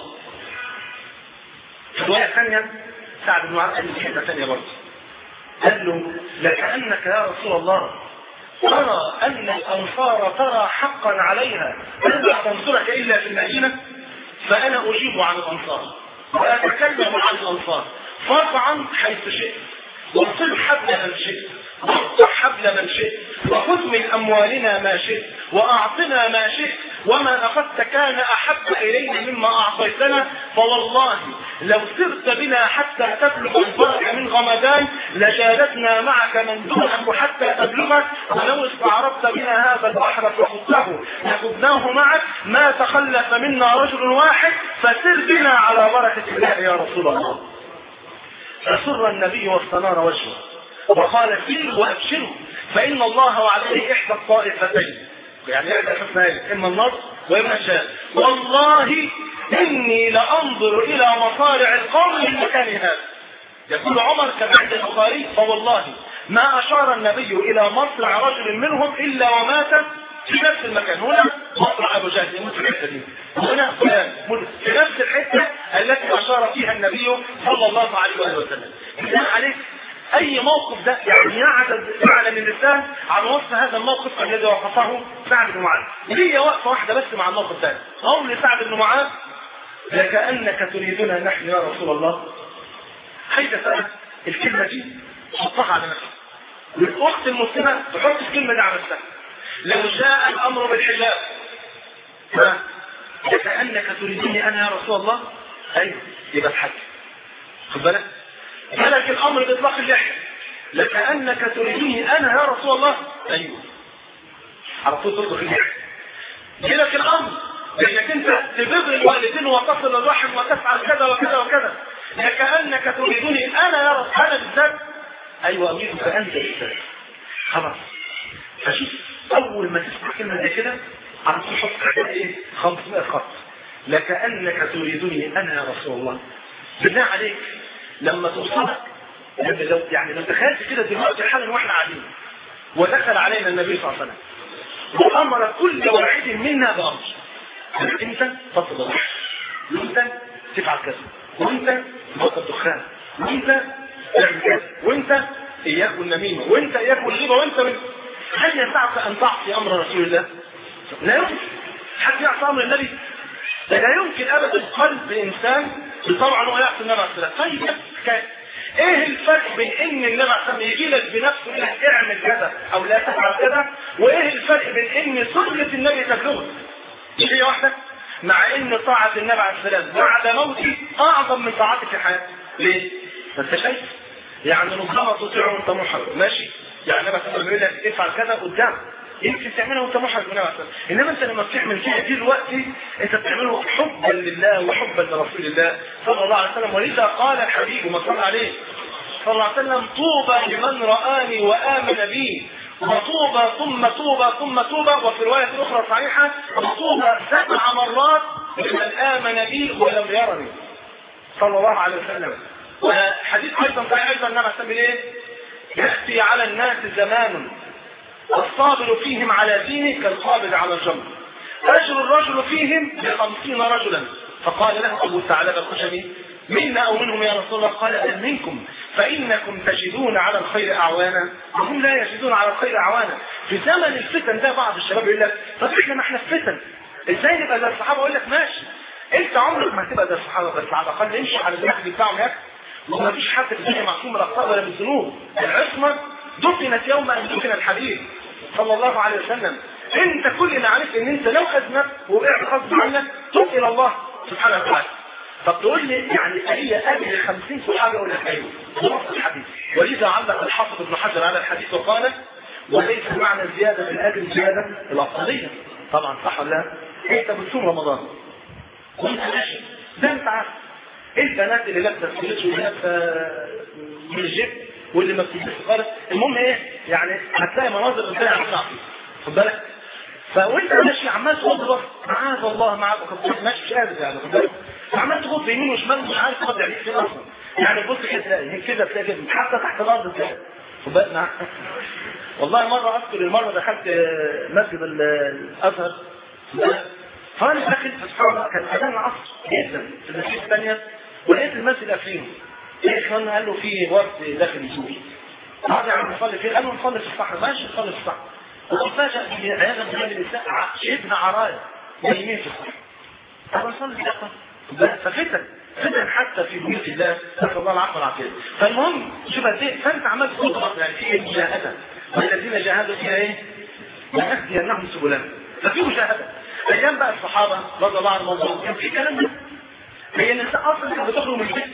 [SPEAKER 1] في رواية ثانية سعد بن معاذ قال لي حتة ثانية برضه. قال له لكأنك يا رسول الله ترى أن الأنصار ترى حقا عليها ألا تنصرك إلا في المدينة فأنا أجيب عن الأنصار وأتكلم عن الأنصار فاطعا حيث شئت وصل حبل من شئت واقطع حبل من شئت وخذ من اموالنا ما شئت واعطنا ما شئت وما اخذت كان احب الينا مما اعطيتنا فوالله لو سرت بنا حتى تبلغ البرق من غمدان لجالتنا معك مندوحه حتى تبلغك ولو استعرضت بنا هذا البحر فخذته لخذناه معك ما تخلف منا رجل واحد فسر بنا على بركه الله يا رسول الله فسر النبي واستنار وجهه وقال سيروا وابشروا فان الله وعليه احدى الطائفتين يعني احدى الحسنين اما النصر واما الشهاده والله اني لانظر الى مصارع القوم من مكان هذا يقول عمر كما عند البخاري فوالله ما اشار النبي الى مصرع رجل منهم الا ومات في نفس المكان هنا مصرع ابو جهل يموت في الحته دي هنا فلان في نفس الحته التي اشار فيها النبي صلى الله عليه واله وسلم بالله عليك اي موقف ده يعني يعجز يعلم اللسان عن وصف هذا الموقف الذي وصفه سعد بن معاذ ليه وقفه واحده بس مع الموقف ده قول سعد بن معاذ لكانك تريدنا نحن يا رسول الله حيث سألت الكلمه دي حطها على نفسك والاخت المسلمه تحط الكلمه دي على نفسها لو جاء الامر بالحجاب لكانك تريدني انا يا رسول الله ايوه يبقى الحج خد بالك ملك الامر باطلاق اللحيه لكانك تريدني انا يا رسول الله ايوه على طول تطلق اللحيه ملك الامر لانك انت تبر الوالدين وتصل الرحم وتفعل كذا وكذا وكذا لكانك تريدني انا يا رسول انا بالذات ايوه اريدك انت بالذات خلاص فشوف اول ما تسمع كلمه زي كده على طول حط ايه 500 خط لكانك تريدني انا يا رسول الله بالله عليك لما توصلك لما لو يعني لو تخيلت كده دلوقتي حالا واحنا قاعدين ودخل علينا النبي صلى الله عليه وسلم وامر كل واحد منا بامر انت تصل الرحم وانت تفعل كذا وانت تبطل الدخان وانت تعمل كذا وانت اياك والنميمه وانت اياك والغيبه وانت من... هل يسعك ان تعصي امر رسول الله؟ لا يمكن حد يعصي امر النبي ده لا يمكن ابدا قلب انسان طبعا هو يعصي النبي عليه الصلاه والسلام طيب كان ايه الفرق بين ان النبي عليه الصلاه يجي لك بنفسه يقول لك اعمل كذا او لا تفعل كذا وايه الفرق بين ان سنه النبي تبلغك مش هي واحده مع ان طاعه النبي عليه السلام بعد موته اعظم من طاعتك في حياتك ليه؟ ما انت شايف يعني ربما تطيع وانت محرم ماشي يعني النبي صلى الله عليه وسلم يقول لك افعل كذا قدام يمكن تعملها وانت محرج من نفسك انما انت لما بتعمل كده دلوقتي انت بتعمله حبا لله وحبا لرسول الله صلى الله عليه وسلم ولذا قال الحبيب ما صلى عليه صلى الله عليه وسلم طوبى لمن رآني وآمن بي وطوبى ثم طوبى ثم طوبى وفي رواية أخرى صحيحة وطوبى سبع مرات لمن آمن بي ولم يرني صلى الله عليه وسلم وحديث أيضا صحيح أيضا النبي صلى ايه؟ يأتي على الناس زمان الصابر فيهم على دينه كالقابض على الجمر أجر الرجل فيهم بخمسين رجلا فقال له أبو ثعلبة الخشبي منا أو منهم يا رسول الله قال بل منكم فإنكم تجدون على الخير أعوانا وهم لا يجدون على الخير أعوانا في زمن الفتن ده بعض الشباب يقول لك طب احنا ما احنا في فتن ازاي نبقى زي الصحابة اقول لك ماشي انت عمرك ما هتبقى زي الصحابة بس على الأقل امشي على النهج بتاعهم ياك وما فيش حد في الدنيا معصوم من الأخطاء ولا من الذنوب العصمة دفنت يوم أن دفن الحبيب صلى الله عليه وسلم انت كل اللي عارف ان انت لو اذنبت وقعت غصب عنك تب الى الله سبحانه وتعالى طب تقول لي يعني هي اجل 50 صحابي ولا ايوه نص الحديث ولذا علق الحافظ ابن حجر على الحديث وقال وليس معنى زياده الاجر زياده الافضليه طبعا صح ولا لا؟ انت بتصوم رمضان وانت ماشي ده انت عارف البنات اللي لابسه سكيلتش واللي لابسه من الجيب واللي ما بتلبسش خالص المهم ايه يعني هتلاقي مناظر قدامك هتطلع خد بالك فوانت ماشي عمال تغض معاذ الله معاك وخد ماشي مش قادر يعني خد بالك عمال تغض يمين وشمال مش عارف تغض عليك فين اصلا يعني بص كده تلاقي كده تلاقي كده حتى تحت الارض تلاقي خد بالك معاك والله مره اذكر المره دخلت مسجد الازهر فانا داخل سبحان الله كان اذان العصر جدا في المسجد الثانيه ولقيت المسجد قافلين ايه اخواننا قال له في ورد داخل يسوق قعد يعمل نصلي فين؟ قال له نصلي في الصحراء ماشي نصلي في الصحراء وفاجأ بعياذا بالله الانسان شبه عرايا نايمين في الصحراء طب نصلي في الصحراء ففتن فتن حتى في بيوت الله نسال الله العفو والعافيه فالمهم شوف قد ايه فانت عمال تضغط يعني في مجاهده والذين جاهدوا فيها ايه؟ لنهدينهم سبلنا ففي مجاهده ايام بقى الصحابه رضي الله عنهم كان في كلام ده هي النساء اصلا كانت بتخرج من البيت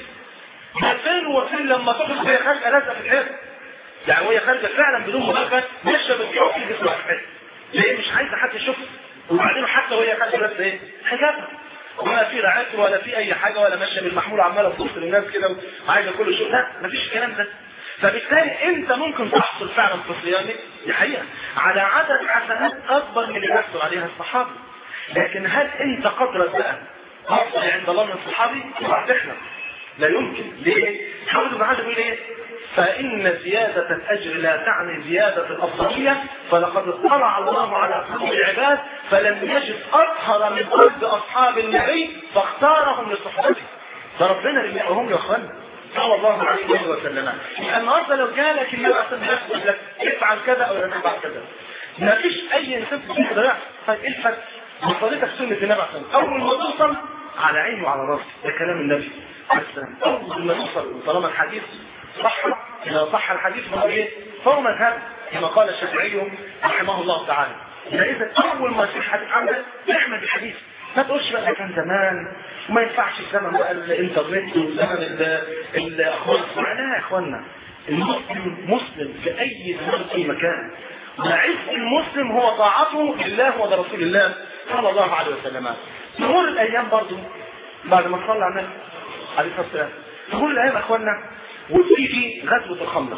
[SPEAKER 1] فين وفين لما تخرج وهي خارجه لازقه في الحيط يعني وهي خارجه فعلا بدون مبالغه ماشيه بتحط في جسمها في الحيط ليه مش عايزه حد يشوفها وبعدين حتى وهي خارجه لابسه ايه؟ حجابها ولا في رعاية ولا في اي حاجه ولا ماشيه بالمحمول عماله تبص للناس كده وعايزه كل شيء لا مفيش الكلام ده فبالتالي انت ممكن تحصل فعلا في صيامك دي حقيقه على عدد حسنات اكبر من اللي يحصل عليها الصحابه لكن هل انت قدرك بقى تحصل عند الله من الصحابي؟ تحلم لا يمكن ليه؟ حافظ ابن حجر بيقول ايه؟ فإن زيادة الأجر لا تعني زيادة الأفضلية فلقد اطلع الله على قلوب العباد فلم يجد أطهر من قلب أصحاب النبي فاختارهم لصحبته فربنا اللي بيقولهم يا اخوانا صلى الله عليه وسلم النهارده لو جالك النبي عليه الصلاه والسلام لك افعل كذا او لا تفعل كذا ما فيش اي انسان في الدنيا يقدر طيب ايه الفرق؟ بطريقه سنه النبي عليه الصلاه والسلام اول ما توصل على عيني وعلى راسي ده كلام النبي عليه السلام اول ما توصل طالما الحديث صح اذا صح الحديث فهو ايه؟ فهو مذهب كما قال الشافعي رحمه الله تعالى اذا اول ما يصير حديث عندك احمد الحديث ما تقولش بقى ده كان زمان وما ينفعش الزمن بقى الانترنت وزمن الاخبار لا يا اخوانا المسلم مسلم في اي زمان في مكان وعز المسلم هو طاعته لله ولرسول الله صلى الله عليه وسلم تمر الايام برضه بعد ما صلى على النبي عليه الصلاه والسلام تمر الايام يا اخوانا وتيجي غزوه الخندق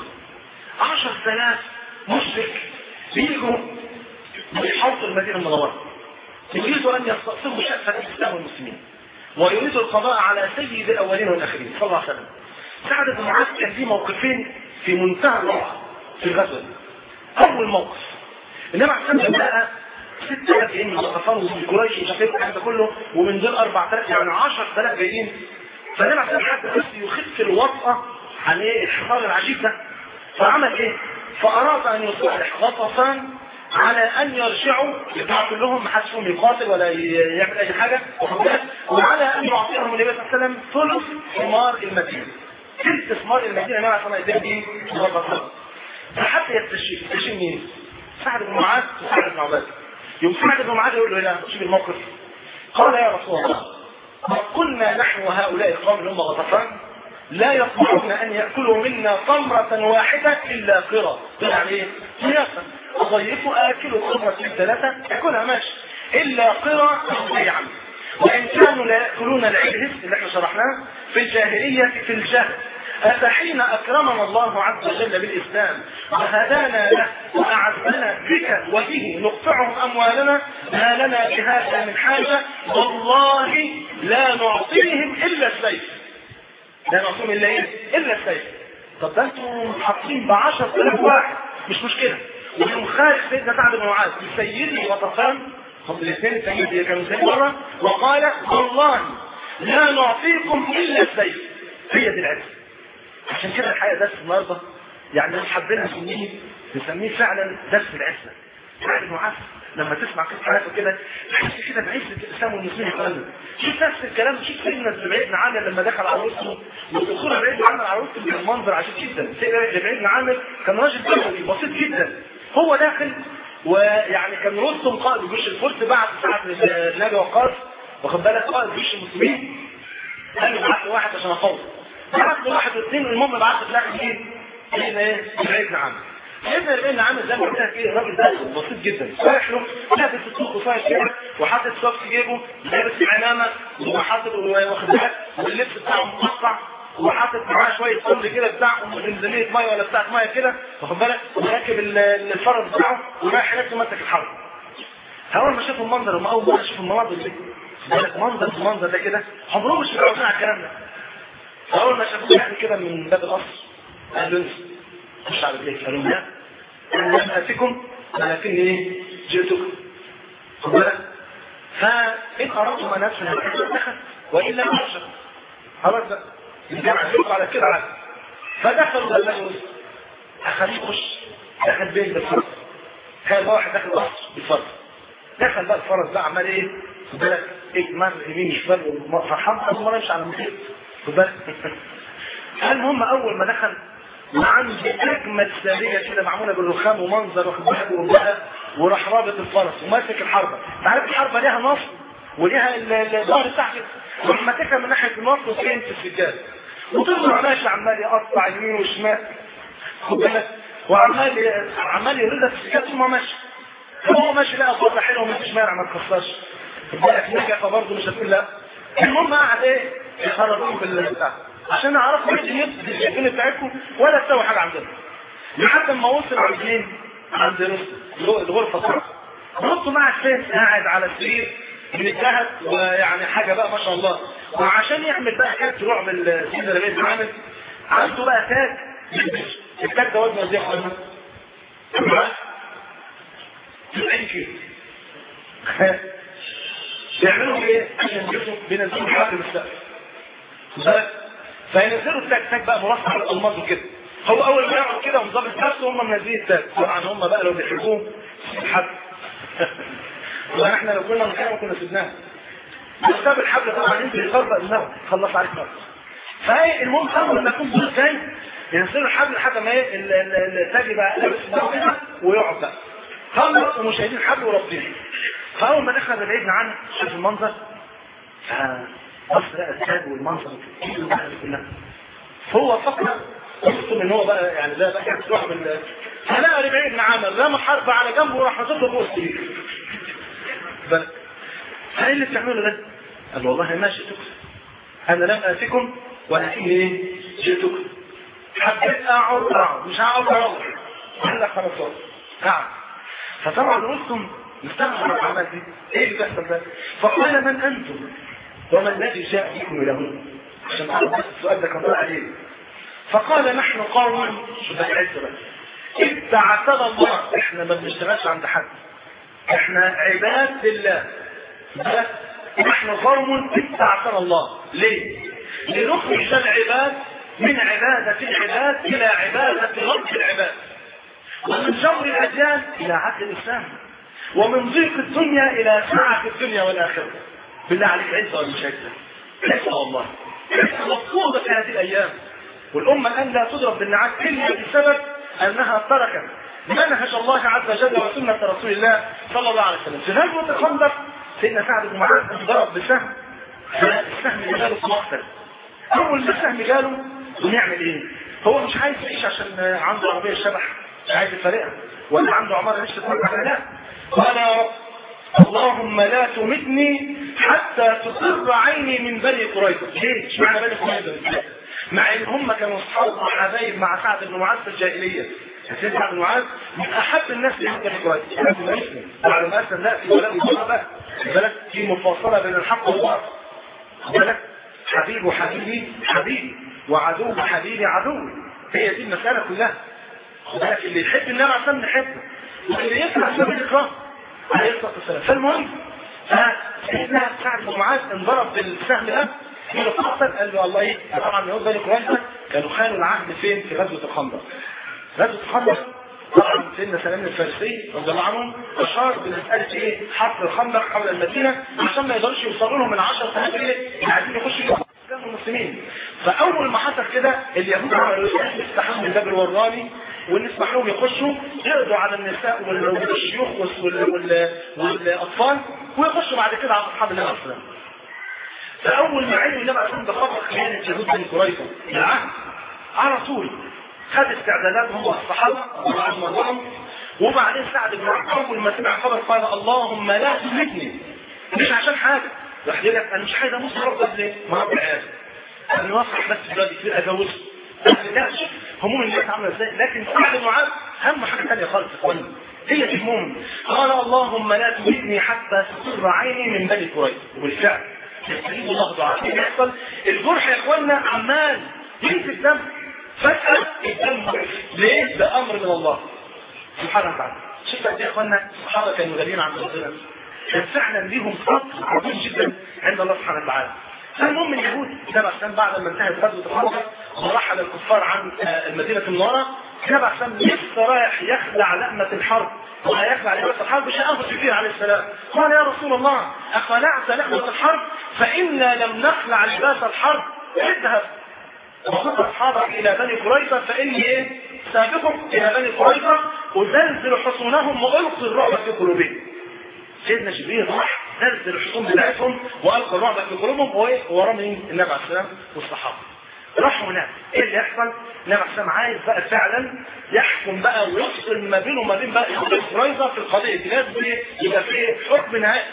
[SPEAKER 1] 10000 مشرك بيجوا بيحوطوا المدينه المنوره يريدوا ان يستأصلوا شأفة الاسلام والمسلمين ويريدوا القضاء على سيد الاولين والاخرين صلى الله عليه وسلم سعد بن معاذ كان في موقفين في منتهى الروعه في الغزوه دي اول موقف النبي عليه الصلاه والسلام لقى 6000 جايين من غطفان ومن قريش ومش عارف ايه الكلام ده كله ومن دول 4000 يعني 10000 جايين فالنبي عليه الصلاه والسلام بس يخف الوطأة عن ايه الحصار العجيب ده فعمل ايه؟ فاراد ان يصلح غطفان على ان يرجعوا يبقى كلهم ما حدش فيهم يقاتل ولا يعمل اي حاجه وعلى ان يعطيهم النبي صلى الله عليه وسلم ثلث ثمار المدينه ثلث ثمار المدينه النبي عليه الصلاه والسلام ايه؟ غطفان فحتى يكتشف يكتشف مين؟ سعد بن معاذ وسعد بن عباده يوم سعد بن معاذ يقول له لا شوف الموقف قال يا رسول الله ما كنا نحن وهؤلاء القوم اللي هم غطفان لا يطمعون ان ياكلوا منا تمره واحده الا قرى يعني ايه؟ سياسه اضيفوا اكلوا تمره ثلاثه ياكلها ماشي الا قرى بيعا وان كانوا لا ياكلون العجز اللي احنا شرحناه في الجاهليه في الجهل أفحين أكرمنا الله عز وجل بالإسلام وهدانا له وأعزنا بك وبه نقطعهم أموالنا ما لنا بهذا من حاجة والله لا نعطيهم إلا السيف لا نعطيهم إلا إيه؟ إلا السيف طب ده أنتم حاطين ب 10000 واحد مش مشكلة ويوم خارج سيدنا سعد بن معاذ بسيدي غطفان هم الاثنين سيدي كانوا زي مرة وقال والله لا نعطيكم إلا السيف هي دي العزة عشان كده الحقيقه درس النهارده يعني مش حابين نسميه نسميه فعلا درس العزه فعلا معاذ لما تسمع قصه حياته كده تحس كده بعزه الاسلام والمسلمين يتكلم شوف نفس الكلام شوف سيدنا الزبير بن عامر لما دخل على رسله ودخول الزبير بن عامر على رسله كان منظر عجيب جدا سيدنا الزبير بن عامر كان راجل بدوي بسيط جدا هو داخل ويعني كان رستم قائد جيش الفرس بعد ساعه النبي وقاص واخد بالك قائد جيش المسلمين قال له بعت واحد عشان افوض بعت له واحد واثنين المهم بعت في الاخر مين؟ سيدنا ايه؟ سعيد بن عامر. سيدنا ابن عامر زي ما قلت لك ايه راجل ده بسيط جدا رايح له لابس السوق قصير كده وحاطط صف في جيبه لابس عمامه وحاطط واخد بالك واللبس بتاعه مقطع وحاطط معاه شويه تمر كده بتاع زمزميه ميه ولا بتاعت ميه كده واخد بالك وراكب الفرس بتاعه ورايح هناك ماسك الحرب. اول ما شافوا المنظر هم اول مره شافوا المناظر دي بالك منظر المنظر ده كده عمرهم مش متعودين على الكلام ده. فاول ما شافوه يعني كده من باب القصر قال له انزل خش على رجليك قالوا لا انا لم اتكم ولكني ايه جئتكم خد بالك فان اردتم ان ادخل الحجه دخل والا ارجع خلاص بقى الجامعه يقول على كده عادي فدخلوا قال له اخليه يخش دخل بين بالفرس كان واحد داخل القصر بالفرس دخل بقى الفرس بقى عمال ايه خد بالك ايه مر يمين شمال فرحان اول مره يمشي على المحيط خد بالك المهم اول ما دخل وعنده اجمل ساريه كده معموله بالرخام ومنظر واخد بالك وربها وراح رابط الفرس وماسك الحربه انت عارف الحربه ليها نص وليها الظهر بتاعها راح ماسكها من ناحيه النص وفين في السجاد وطلع ماشي عمال يقطع يمين وشمال خد بالك وعمال عمال يرد في السجاد ثم ماشي هو ماشي لقى فرصه حلوه ومن شمال ما تخسرش خد بالك نجح برضه مش هتقول لا المهم قعد ايه يخرجوهم في البتاع عشان نعرف مش الدين بتاعتكم ولا تسوي حاجه عندنا لحد ما وصل عند مين؟ عند الغرفه بتاعته رصوا مع السيف قاعد على السرير من الذهب ويعني حاجه بقى ما شاء الله وعشان يعمل بقى كانت رعب السيد اللي بيت عامل عنده بقى تاج التاج ده وزنه ازاي يا اخوانا؟ 90 كيلو بيعملوا ايه؟ عشان يجيبوا بينزلوا حاجه من السقف فينزلوا التاج تاج بقى مرفع على الالماظ وكده هو اول ما يقعد كده ومظبط نفسه هم منزلين التاج طبعا هم بقى لو بيحبوه حد واحنا لو كنا مكانه كنا سيبناه بسبب الحبل طبعا ينزل يطربق دماغه خلص عليك نفسه فهي المهم اول ما يكون دول ازاي ينزلوا الحبل لحد ما ايه التاج يبقى لابس دماغه كده ويقعد بقى خلص ومش شايلين الحبل ورابطينه فاول ما دخل بعيد عنه شاف المنظر بص لقى التاج والمنظر كلها فهو فكر قلت ان هو بقى يعني ده بقى تروح بال فلقى ربعي بن عامر رمى حرب على جنبه وراح حاطط له فوق السرير بس ايه اللي بتعمله ده؟ قال والله ما جئتكم انا لم اتكم ولكن ايه؟ جئتكم حبيت اقعد اقعد مش هقعد اقعد قال لك خلاص قعد فطبعا رستم مستغرب من العمل دي ايه اللي بيحصل ده؟ فقال من انتم؟ وما الذي جاء بكم الى هنا؟ عشان تعرف بس السؤال ده كان طالع عليه فقال نحن قوم شوف العزه بقى ابتعثنا الله احنا ما بنشتغلش عند حد احنا عباد لله بس احنا قوم استعصر الله ليه؟ لنخرج العباد من عبادة العباد إلى عبادة رب العباد ومن جور الأديان إلى عدل الإسلام ومن ضيق الدنيا إلى سعة الدنيا والآخرة بالله عليك عزة ولا مش عزة؟ عزة والله عزة مفقودة في هذه الأيام والأمة الآن لا تضرب بالنعاس إلا بسبب أنها تركت منهج الله عز وجل وسنة رسول الله صلى الله عليه وسلم في غزوة الخندق سيدنا سعد بن معاذ ضرب بسهم فالسهم اللي جاله في مقتل أول ما السهم جاله ونعمل إيه؟ هو مش عايز يعيش عشان عنده عربية شبح عايز يفارقها ولا عنده عمارة مش تتفرج عليها لا قال يا رب اللهم لا تمتني حتى تقر عيني من بني قريظة ليه؟ مش معنى بني قريظة مع ان هم كانوا اصحاب وحبايب مع سعد بن معاذ في الجاهليه سيد سعد بن معاذ من احب الناس لحد بني قريظه قبل ما يسلم بعد ما اسلم لا في ولاء الصحابه بالك في مفاصله بين الحق والباطل بالك حبيب وحبيبي حبيبي وعدو حبيبي عدو هي دي المساله كلها بالك اللي يحب النبي عليه الصلاه نحبه واللي يكره سبيل الاكراه عليه الصلاه والسلام فالمهم فسيدنا سعد بن معاذ انضرب بالسهم ده من القصر قال له الله ايه طبعا يهود بني قريظه كانوا خانوا العهد فين في غزوه الخندق غزوه الخندق طبعا سيدنا سلمان الفارسي رضي الله عنه اشار بمساله ايه حفر الخندق حول المدينه عشان ما يقدرش يوصلوا لهم من 10000 ايه عايزين يخشوا كانوا المسلمين فاول ما حصل كده اليهود عملوا ايه استحموا من الباب الوراني ونسمح لهم يخشوا يقضوا على النساء والشيوخ والاطفال ويخشوا بعد كده على اصحاب النبي صلى الله عليه وسلم فاول ما علموا النبي عليه الصلاه والسلام بخبر خيانه يهود بني قريظه العهد على طول خد استعداداتهم والصحابه رضي الله عنهم وبعدين سعد بن معاذ اول ما سمع خبر قال اللهم لا تهلكني مش عشان حاجه راح يقول لك انا مش عايز اموت ربك ليه؟ ما رب العيال انا واثق بس دلوقتي كتير اتجوز لا شوف هموم الناس عامله ازاي لكن سعد بن معاذ هم حاجه ثانيه خالص يا اخواني هي دي هموم قال اللهم لا تهلكني حتى تقر عيني من بني قريظه وبالفعل يستجيب الله دعاء ايه يحصل الجرح يا اخوانا عمال ينزل دم فجأة الدم ليه؟ ده امر من الله سبحانه وتعالى شوف قد ايه يا اخوانا الصحابه كانوا غاليين عن ربنا كان فعلا ليهم فضل عظيم جدا عند الله سبحانه وتعالى فالمهم اليهود النبي عليه بعد ما انتهت غزوه الخندق ورحل الكفار عن المدينه المنوره النبي عليه لسه رايح يخلع لأمة الحرب وهيخلع لباس الحرب شاءه جبريل عليه السلام قال يا رسول الله أخلعت لأمة الحرب فإنا لم نخلع لباس الحرب اذهب وخذ أصحابك إلى بني قريظة فإني إيه سابقهم إلى بني قريظة أزلزل حصونهم وألقي الرعب في قلوبهم سيدنا جبريل راح نزل الحصون بتاعتهم والقى الرعب في قلوبهم ورا من النبي عليه السلام والصحابه راحوا هناك ايه اللي يحصل؟ النبي عليه السلام عايز بقى فعلا يحكم بقى ويفصل ما بينه وما بين بقى يهود قريظه في القضيه دي لازم يبقى في حكم نهائي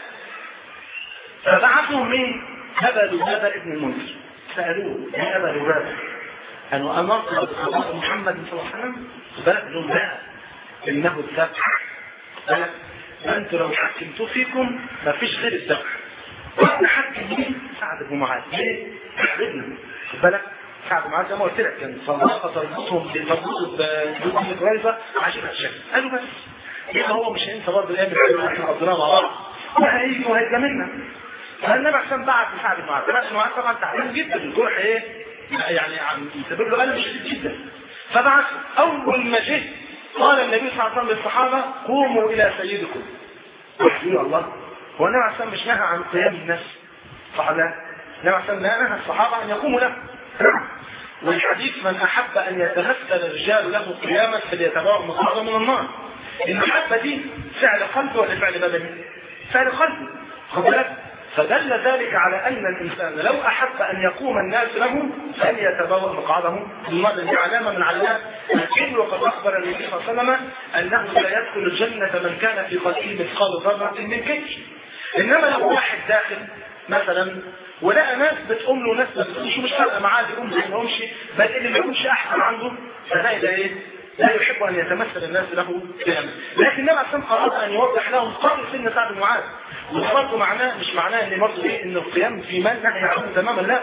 [SPEAKER 1] فبعثهم مين؟ ابا لبابه ابن المنذر سالوه يا ابا لبابه أنا أمرت بصلاة محمد صلى الله عليه وسلم بالك لهم لا إنه الذبح بالك أنتوا لو حكمتوا فيكم ما فيش غير الذبح وإحنا حكم مين؟ سعد بن معاذ ليه؟ حبيبنا بالك سعد بن معاذ زي ما قلت لك كان صداقة تربطهم تربطوا بجنود قريظة عشان الشكل قالوا بس يبقى هو مش هينسى برضه الأيام اللي احنا قضيناها مع بعض وهيجي وهيجاملنا فالنبي عشان بعت لسعد بن معاذ سعد بن معاذ طبعا تعبان جدا الجرح ايه؟ يعني مسبب له ألم شديد جدا فبعث أول ما جه قال النبي صلى الله عليه وسلم للصحابة قوموا إلى سيدكم يا الله هو النبي عليه الصلاة مش نهى عن قيام الناس صح لا؟ النبي عليه الصلاة نهى الصحابة أن يقوموا له والحديث من أحب أن يتمثل الرجال له قياما فليتبوأ مقعده من النار المحبة دي فعل قلبي ولا فعل بدني؟ فعل قلبي خد بالك فدل ذلك على أن الإنسان لو أحب أن يقوم الناس له فليتبوأ مقعده من النار دي علامة من علامات الكبر وقد أخبر النبي صلى الله عليه وسلم أنه لا يدخل الجنة من كان في قلبه مثقال ذرة من كبر إنما لو واحد داخل مثلا ولقى ناس بتقوم له ناس ما بتقومش مش فارقه معاه يقوم زي ما يقومش بل اللي ما يكونش احسن عنده فده ده ايه؟ لا يحب ان يتمثل الناس له قياما لكن النبي عليه اراد ان يوضح لهم قدر سن سعد بن معاذ وده برضه معناه مش معناه ان برضه ايه ان القيام في من نهي عنه تماما لا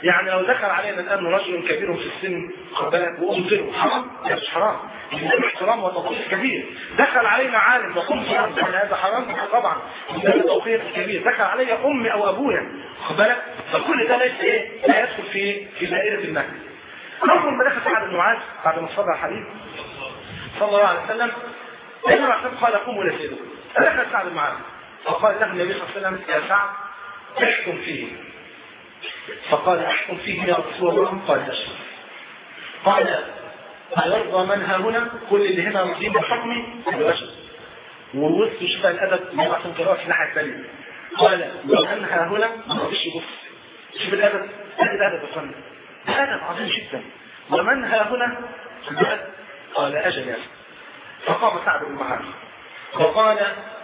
[SPEAKER 1] يعني لو دخل علينا الان رجل كبير في السن خد بالك وقمت له حرام لا مش حرام احترام وتوقير كبير دخل علينا عالم وقمت له يعني هذا حرام طبعا ده توقير كبير دخل علي امي او ابويا خد بالك فكل ده ليس ايه لا يدخل في في دائره النهي اول ما دخل سعد بن معاذ بعد ما صلى الحديث صلى الله عليه وسلم النبي عليه قال قوموا الى سيدكم فدخل سعد بن معاذ فقال له النبي صلى الله عليه وسلم يا سعد احكم فيه فقال احكم فيه يا رسول الله قال اشهد قال أيرضى من ها هنا كل اللي هنا راضين بحكمي البشر ووسط شوف الادب ما عشان قراءه في الناحيه الثانيه قال ومن ها هنا ما رضيش يبص شوف الادب ادب الادب يا فندم ادب عظيم جدا ومن ها هنا قال اجل يا فقام سعد بن معاذ وقال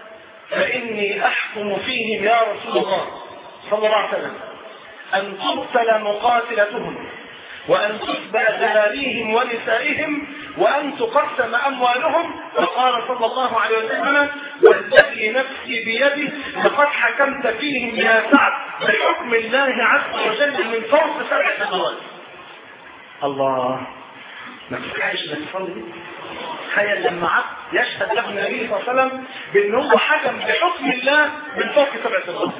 [SPEAKER 1] فاني احكم فيهم يا رسول الله صلى الله عليه وسلم ان تقتل مقاتلتهم وأن تتبع ذراريهم ونسائهم وأن تقسم أموالهم فقال صلى الله عليه وسلم والذي نفسي بيده لقد حكمت فيهم يا سعد بحكم الله عز وجل من فوق سبع سماوات الله ما تفتحش انك تصلي تخيل لما عبد يشهد له النبي صلى الله عليه وسلم بان هو حكم بحكم الله من فوق سبع سماوات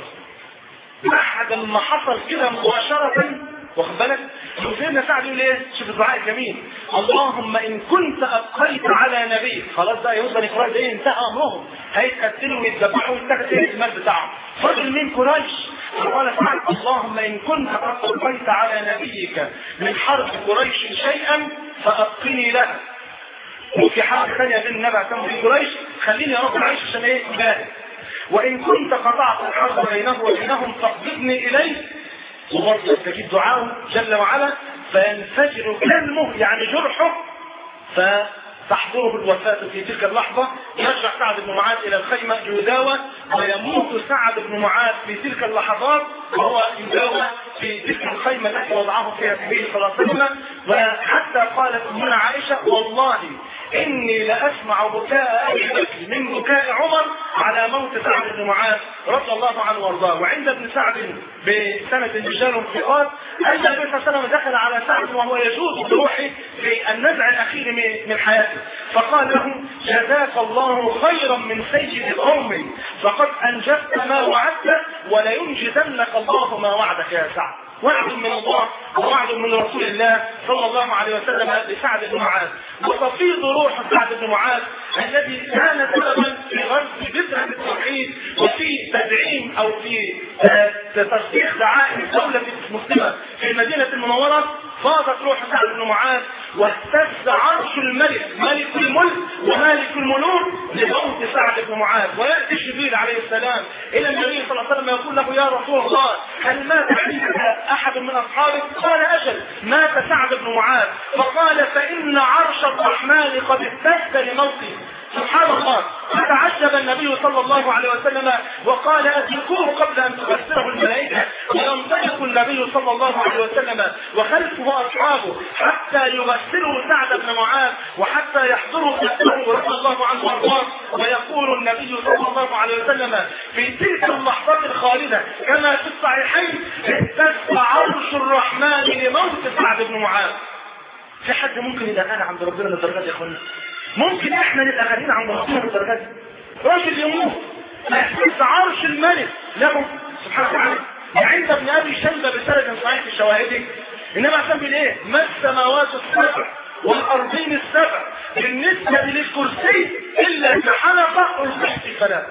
[SPEAKER 1] بعد ما حصل كده مباشره واخد بالك سيدنا سعد يقول ايه شوف الدعاء الجميل اللهم ان كنت ابقيت على نبي خلاص بقى يهود بني قريظه ايه انتهى امرهم هيتقتلوا ويتذبحوا ويتاخد ايه المال بتاعهم فضل من قريش فقال سعد اللهم ان كنت قد ابقيت على نبيك من حرب قريش شيئا فابقني له وفي حرب ثانيه بين النبي عليه في قريش خليني يا رب اعيش عشان ايه بارد وان كنت قطعت الحرب بينه وبينهم فاقبضني اليه وبرضه يستجيب دعاءه جل وعلا فينفجر كلمه يعني جرحه فتحضره الوفاة في تلك اللحظة يرجع سعد بن معاذ إلى الخيمة يداوى ويموت سعد بن معاذ في تلك اللحظات وهو يداوى في تلك الخيمة التي وضعه فيها النبي صلى الله عليه وسلم وحتى قالت أمنا عائشة والله إني لأسمع بكاء أبي بكر من بكاء عمر على موت سعد بن معاذ رضي الله عنه وارضاه وعند ابن سعد بسنة رجال ثقات أن النبي صلى الله عليه وسلم دخل على سعد وهو يجوز بروحه في النزع الأخير من حياته فقال له جزاك الله خيرا من سيد قوم فقد أنجزت ما وعدت ولينجزنك الله ما وعدك يا سعد وعد من الله ووعد من رسول الله صلى الله عليه وسلم لسعد بن معاذ وتفيض روح سعد بن معاذ الذي كان سببا في غرس بذرة التوحيد وفي تدعيم او في تصديق دعائم الدولة المسلمة في المدينة المنورة فاضت روح سعد بن معاذ واهتز عرش الملك ملك الملك ومالك الملوك لموت سعد بن معاذ وياتي جبريل عليه السلام الى النبي صلى الله عليه وسلم يقول له يا رسول الله هل مات عندك احد من اصحابك؟ قال اجل مات سعد بن معاذ فقال فان عرش الرحمن قد اهتز لموته سبحان الله فتعجب النبي صلى الله عليه وسلم وقال اتركوه قبل ان تبشره الملائكه وينطلق النبي صلى الله عليه وسلم وخلفه اصحابه حتى يغسلوا سعد بن معاذ وحتى يحضروا نفسه رضي الله عنه وارضاه ويقول النبي صلى الله عليه وسلم في تلك اللحظات الخالده كما في الصحيحين اهتز عرش الرحمن لموت سعد بن معاذ في حد ممكن يبقى انا عند ربنا للدرجه يا اخوانا ممكن احنا نبقى غاليين عند ربنا للدرجه دي راجل يموت يحتز عرش الملك له سبحانه وتعالى عند ابن ابي شيبه بسند صحيح في شواهده انما عشان بالايه؟ ما السماوات السبع والارضين السبع بالنسبه للكرسي الا كحلقه القحط فلا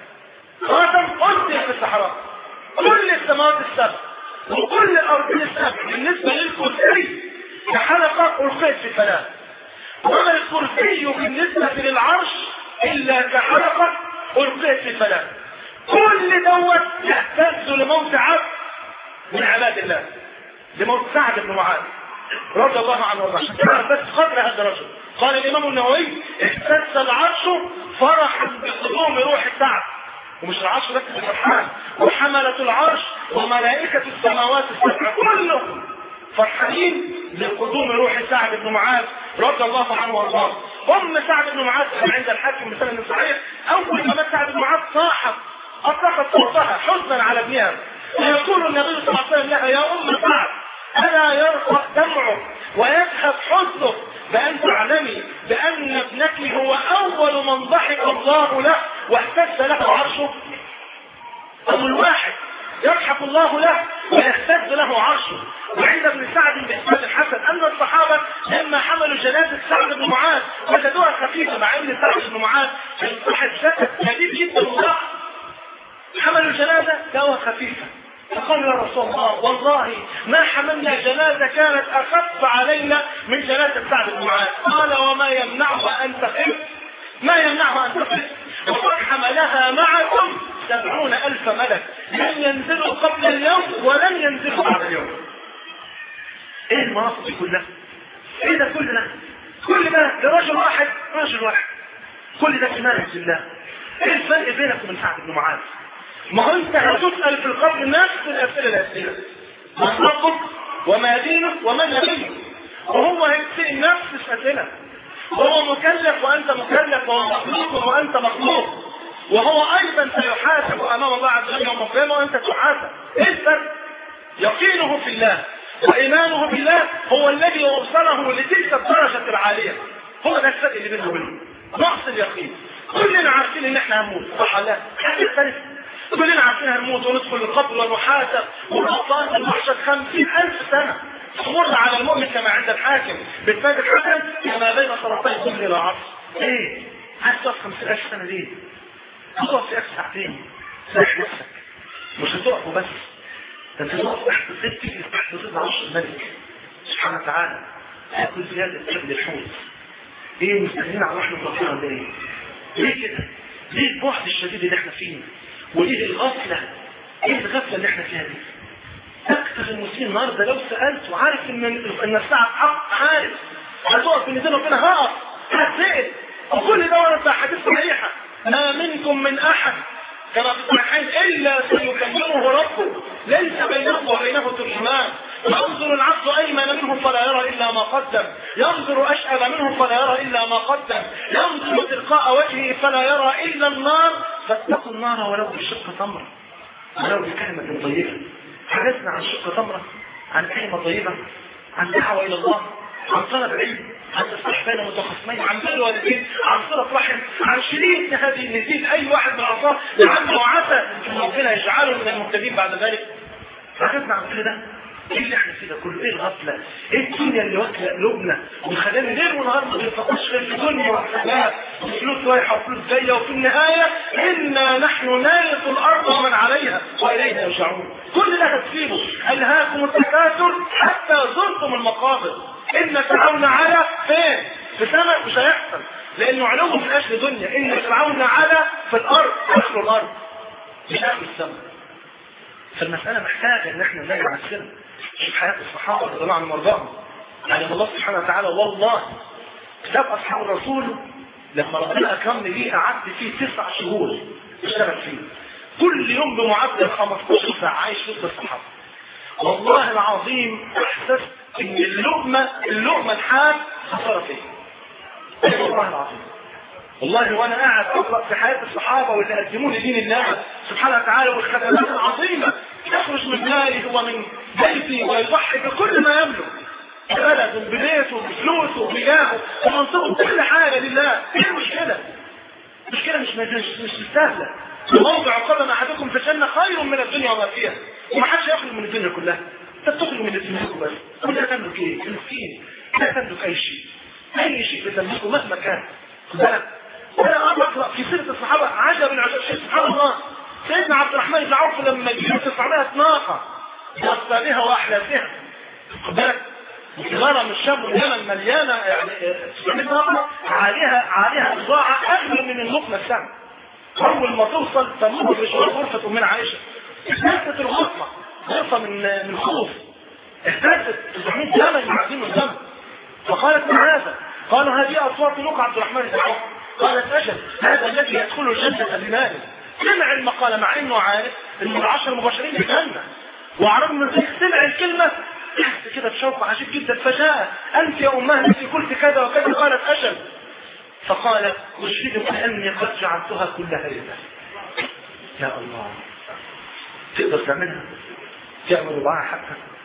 [SPEAKER 1] خاتم قلت في الصحراء كل السماوات السبع وكل الارضين السبع بالنسبه للكرسي كحلقه القيت في فلاه وما الكرسي بالنسبه للعرش الا كحلقه القيت في فلاه كل دوت يهتز لموت عبد من عباد الله لموت سعد بن معاذ رضي الله عنه وارضاه عشان كده بس قدر هذا الرجل قال الامام النووي اهتز العرش فرحا بقدوم روح سعد ومش العرش بس فرحان وحملة العرش وملائكة السماوات السبع كلهم فرحانين لقدوم روح سعد بن معاذ رضي الله عنه وارضاه ام سعد بن معاذ عند الحاكم بسند صحيح اول ما مات سعد بن معاذ صاحت اطلقت صوتها حزنا على ابنها ويقول النبي صلى الله عليه وسلم لها يا ام سعد يرقى دمعه ويذهب حزنه بأن تعلمي بأن ابنك هو أول من ضحك الله له واهتز له عرشه أم الواحد يضحك الله له ويهتز له عرشه وعند ابن سعد بإسناد الحسن أن الصحابة لما حملوا جنازة سعد بن معاذ وجدوها خفيفة مع أن سعد بن معاذ كان صاحب جسد شديد جدا وضخم حملوا الجنازة لقوها خفيفة فقالوا يا رسول الله والله ما حملنا جنازة كانت أخف علينا من جنازة سعد بن معاذ قال وما يمنعها أن تخف ما يمنعها أن تخف وقد حملها معكم سبعون ألف ملك لن ينزلوا قبل اليوم ولن ينزلوا بعد اليوم ايه المناطق دي كلها ايه ده كل ده كل ده لرجل واحد رجل واحد كل ده كمالة الله ايه الفرق بينك وبين سعد بن معاذ ما هو انت هتسأل في القبر نفس الأسئلة الأسئلة من ربك وما دينك ومن نبيك وهو هيتسأل نفس الأسئلة وهو مكلف وأنت مكلف وهو مخلوق وأنت مخلوق وهو أيضا سيحاسب أمام الله عز وجل يوم القيامة وأنت تحاسب إيه الفرق؟ يقينه في الله وإيمانه بالله هو الذي أوصله لتلك الدرجة العالية هو ده الفرق اللي بينه وبينه نقص اليقين كلنا عارفين ان احنا هنموت صح ولا لا؟ هتختلف كلنا عارفين هنموت وندخل القبر ونحاسب ونقطان المحشر خمسين ألف سنة تمر على المؤمن كما عند الحاكم بالفاد الحسن كما بين طرفي كل إلى عصر ايه؟ عايز تقف خمسين ألف سنة ليه؟ تقف في ألف ساعتين ساعة نفسك مش هتقف وبس ده انت تقف تحت ست تحت ظل عرش الملك سبحانه وتعالى تاكل زيادة قبل الحوت ايه مستنيين على رحمة ربنا ولا ايه؟ ليه كده؟ ليه البعد الشديد اللي احنا فيه؟ وليه الغفلة؟ ايه الغفلة اللي احنا فيها دي؟ اكثر المسلمين النهارده لو سألت وعارف ان ان الساعة حق عارف هتقف بين ايدين ربنا هقف هتسأل وكل ده ورا في احاديث صحيحة ما منكم من احد كما في الصحيحين الا سيكلمه ربه ليس بينه وبينه ترجمان ينظر العبد ايمن منه فلا يرى الا ما قدم ينظر اشأب منه فلا يرى الا ما قدم ينظر تلقاء وجهه فلا يرى الا النار فاتقوا النار ولو بشق تمره ولو بكلمه طيبه حدثنا عن شق تمره عن كلمه طيبه عن دعوه الى الله عن طلب علم عن تصلح بين متخاصمين عن بر والدين عن صلة رحم عن شديد هذه نزيد اي واحد من العصار لعله وعسى ان ربنا يجعله من المهتدين بعد ذلك فخدنا عن كل ده ايه اللي احنا فيه ده كله ايه الغفله ايه الدنيا اللي واكله قلوبنا ومخلينا ليل ونهار ما بنفكرش غير في الدنيا وحسابات وفلوس رايحه وفلوس جايه وفي النهايه انا نحن نرث الارض ومن عليها والينا يرجعون كل ده هتسيبه الهاكم التكاثر حتى زرتم المقابر ان فرعون على فين في سماء مش هيحصل لانه علوه من اجل دنيا ان فرعون على في الارض اخر الارض مش اخر السماء فالمساله محتاجه ان احنا نراجع نفسنا شوف حياه الصحابه رضي الله عنهم وارضاهم يعني الله سبحانه وتعالى والله كتاب اصحاب الرسول لما ربنا اكرمني بيه قعدت فيه تسع شهور اشتغل فيه كل يوم بمعدل 15 ساعه عايش وسط الصحابه والله العظيم احسست ان اللقمه اللقمه الحاد خساره فيا والله العظيم والله وانا قاعد اقرا في حياه الصحابه واللي قدموا لي دين الله سبحانه وتعالى والخدمات العظيمه يخرج من ماله ومن بيته ويضحي بكل ما يملك ببلده ببيته بفلوسه بجاهه ومنصبه كل حاجه لله ايه المشكله؟ المشكله مش مش مش سهله موضع قدم احدكم في الجنه خير من الدنيا وما فيها وما حدش يخرج من الدنيا كلها انت بتخرج من الدنيا بس كلها تملك ايه؟ المسكين لا تملك اي شيء اي شيء بتملكه مهما كان خد بالك وانا اقرا في سيره الصحابه عجب من عجب شيء سبحان الله سيدنا عبد الرحمن بن عوف لما جه 900 ناقه باصفادها واحلافها خد بالك تجاره من الشام واليمن مليانه يعني 900 ناقه عليها عليها بضاعه اغلى من النقل نفسها اول ما توصل تمر بشوار غرفه من عائشه اهتزت الغرفه غرفه من من خوف اهتزت 900 جمل معدين الدم فقالت من هذا؟ قالوا هذه اصوات نوق عبد الرحمن بن عوف قالت اجل هذا الذي يدخل الجنه بماله سمع المقالة مع انه عارف ان العشر المباشرين بالجنة وعرف من ذلك سمع الكلمة حس كده بشوق عجيب جدا فجاء انت يا امها التي قلت كذا وكذا قالت اجل فقال اشهدك اني قد جعلتها كلها لله يا الله تقدر تعملها تعمل معها حتى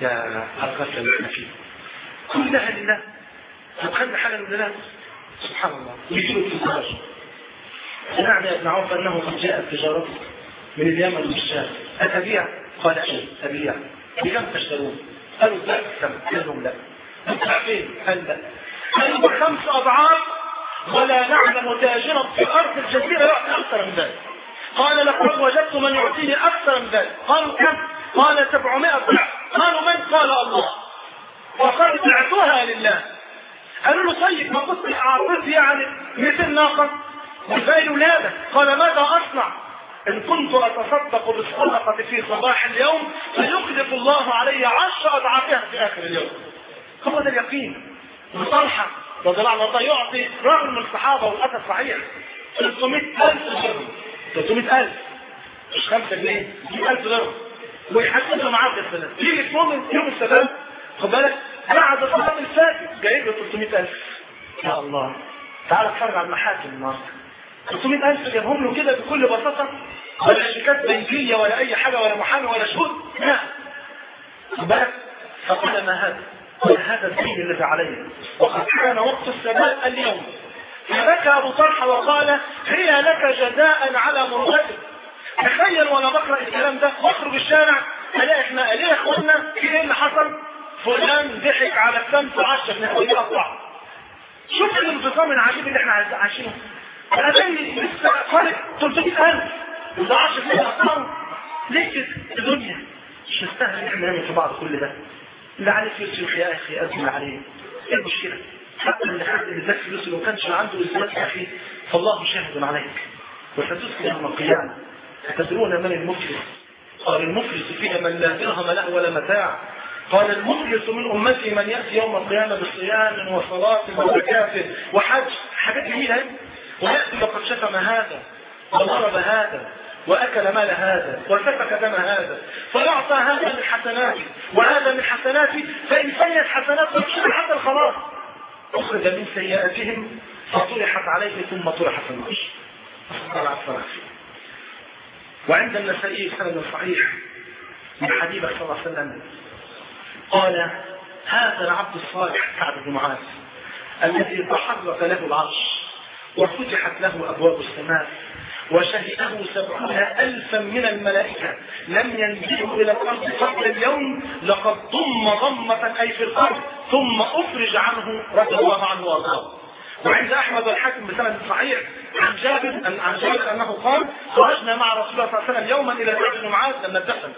[SPEAKER 1] يا الغفله اللي احنا فيها كلها لله طب خلي حاجه من الله سبحان الله ويجيله التجاره سمعنا يا ابن عوف انه قد جاءت تجارته من اليمن والشام أتبيع؟ قال أجل أبيع بكم تشترون؟ قالوا لا كم قال لهم لا ادفع فين؟ قال لا قالوا بخمس أضعاف ولا نعلم تاجرا في أرض الجزيرة يعطي أكثر من ذلك قال لقد وجدت من يعطيني أكثر من ذلك قالوا كم؟ قال 700 ضعف قالوا من؟ قال الله وقد بعتها لله قالوا له طيب ما كنت أعطيت يعني 200 ناقة والباقي ولادك قال ماذا أصنع؟ إن كنت أتصدق بالصدقة في صباح اليوم فيخلف الله علي عشر أضعافها في آخر اليوم. هو ده اليقين. وطلحة رضي الله عنه يعطي رجل من الصحابة والأثر صحيح 300000 درهم 300000 مش 5 جنيه 300000 درهم ويحسسوا معاه بالسلام يجي في يوم يوم السلام خد بالك بعد الصلاة الفاتح جايب له 300000 يا الله تعال اتفرج على المحاكم النهارده 300000 جابهم له كده بكل بساطة ولا شيكات بنكية ولا أي حاجة ولا محامي ولا شهود لا بس فقال ما هذا؟ قال هذا الدين الذي عليه وقد كان وقت السماء اليوم فبكى أبو طلحة وقال هي لك جزاء على مرغتك تخيل وانا بقرا الكلام ده واخرج الشارع الاقي احنا الاقي اخواننا في ايه اللي حصل؟ فلان ضحك على الشمس وعشر ناس يقطع شوف الانفصام العجيب اللي احنا عايشينه انا زي لسه خالق 300000 وده 10 سنين اقطعوا ليه كده؟ الدنيا مش مستاهل ان احنا نعمل في بعض كل ده اللي عليه فلوس يا اخي ازمل عليه ايه المشكله؟ حتى اللي خد اللي اداك فلوس لو كانش عنده اثبات يا اخي فالله شاهد عليك وستسكن يوم القيامه أتدرون من المفلس؟ قال المفلس فينا من لا درهم له ولا متاع قال المفلس من أمتي من يأتي يوم القيامة بصيام وصلاة وزكاة وحج حاجات جميلة ويأتي وقد شتم هذا وضرب هذا وأكل مال هذا وسفك دم هذا فيعطى هذا من حسناته وهذا من حسناته فإن سيئت حسناته حتى الخلاص أخرج من سيئاتهم فطرحت عليه ثم طرح في النار أسأل الله العافية وعند النسائي سند صحيح من حبيبه صلى الله عليه وسلم قال هذا العبد الصالح سعد بن معاذ الذي تحرك له العرش وفتحت له ابواب السماء وشهده سبعون ألفا من الملائكة لم ينزلوا إلى الأرض قبل اليوم لقد ضم ضمة أي في الأرض ثم أفرج عنه رضي الله عنه وأرضاه وعند احمد والحاكم بسند صحيح عن جابر عن جابر انه قال خرجنا مع رسول الله صلى الله عليه وسلم يوما الى سعد بن معاذ لما اتدفن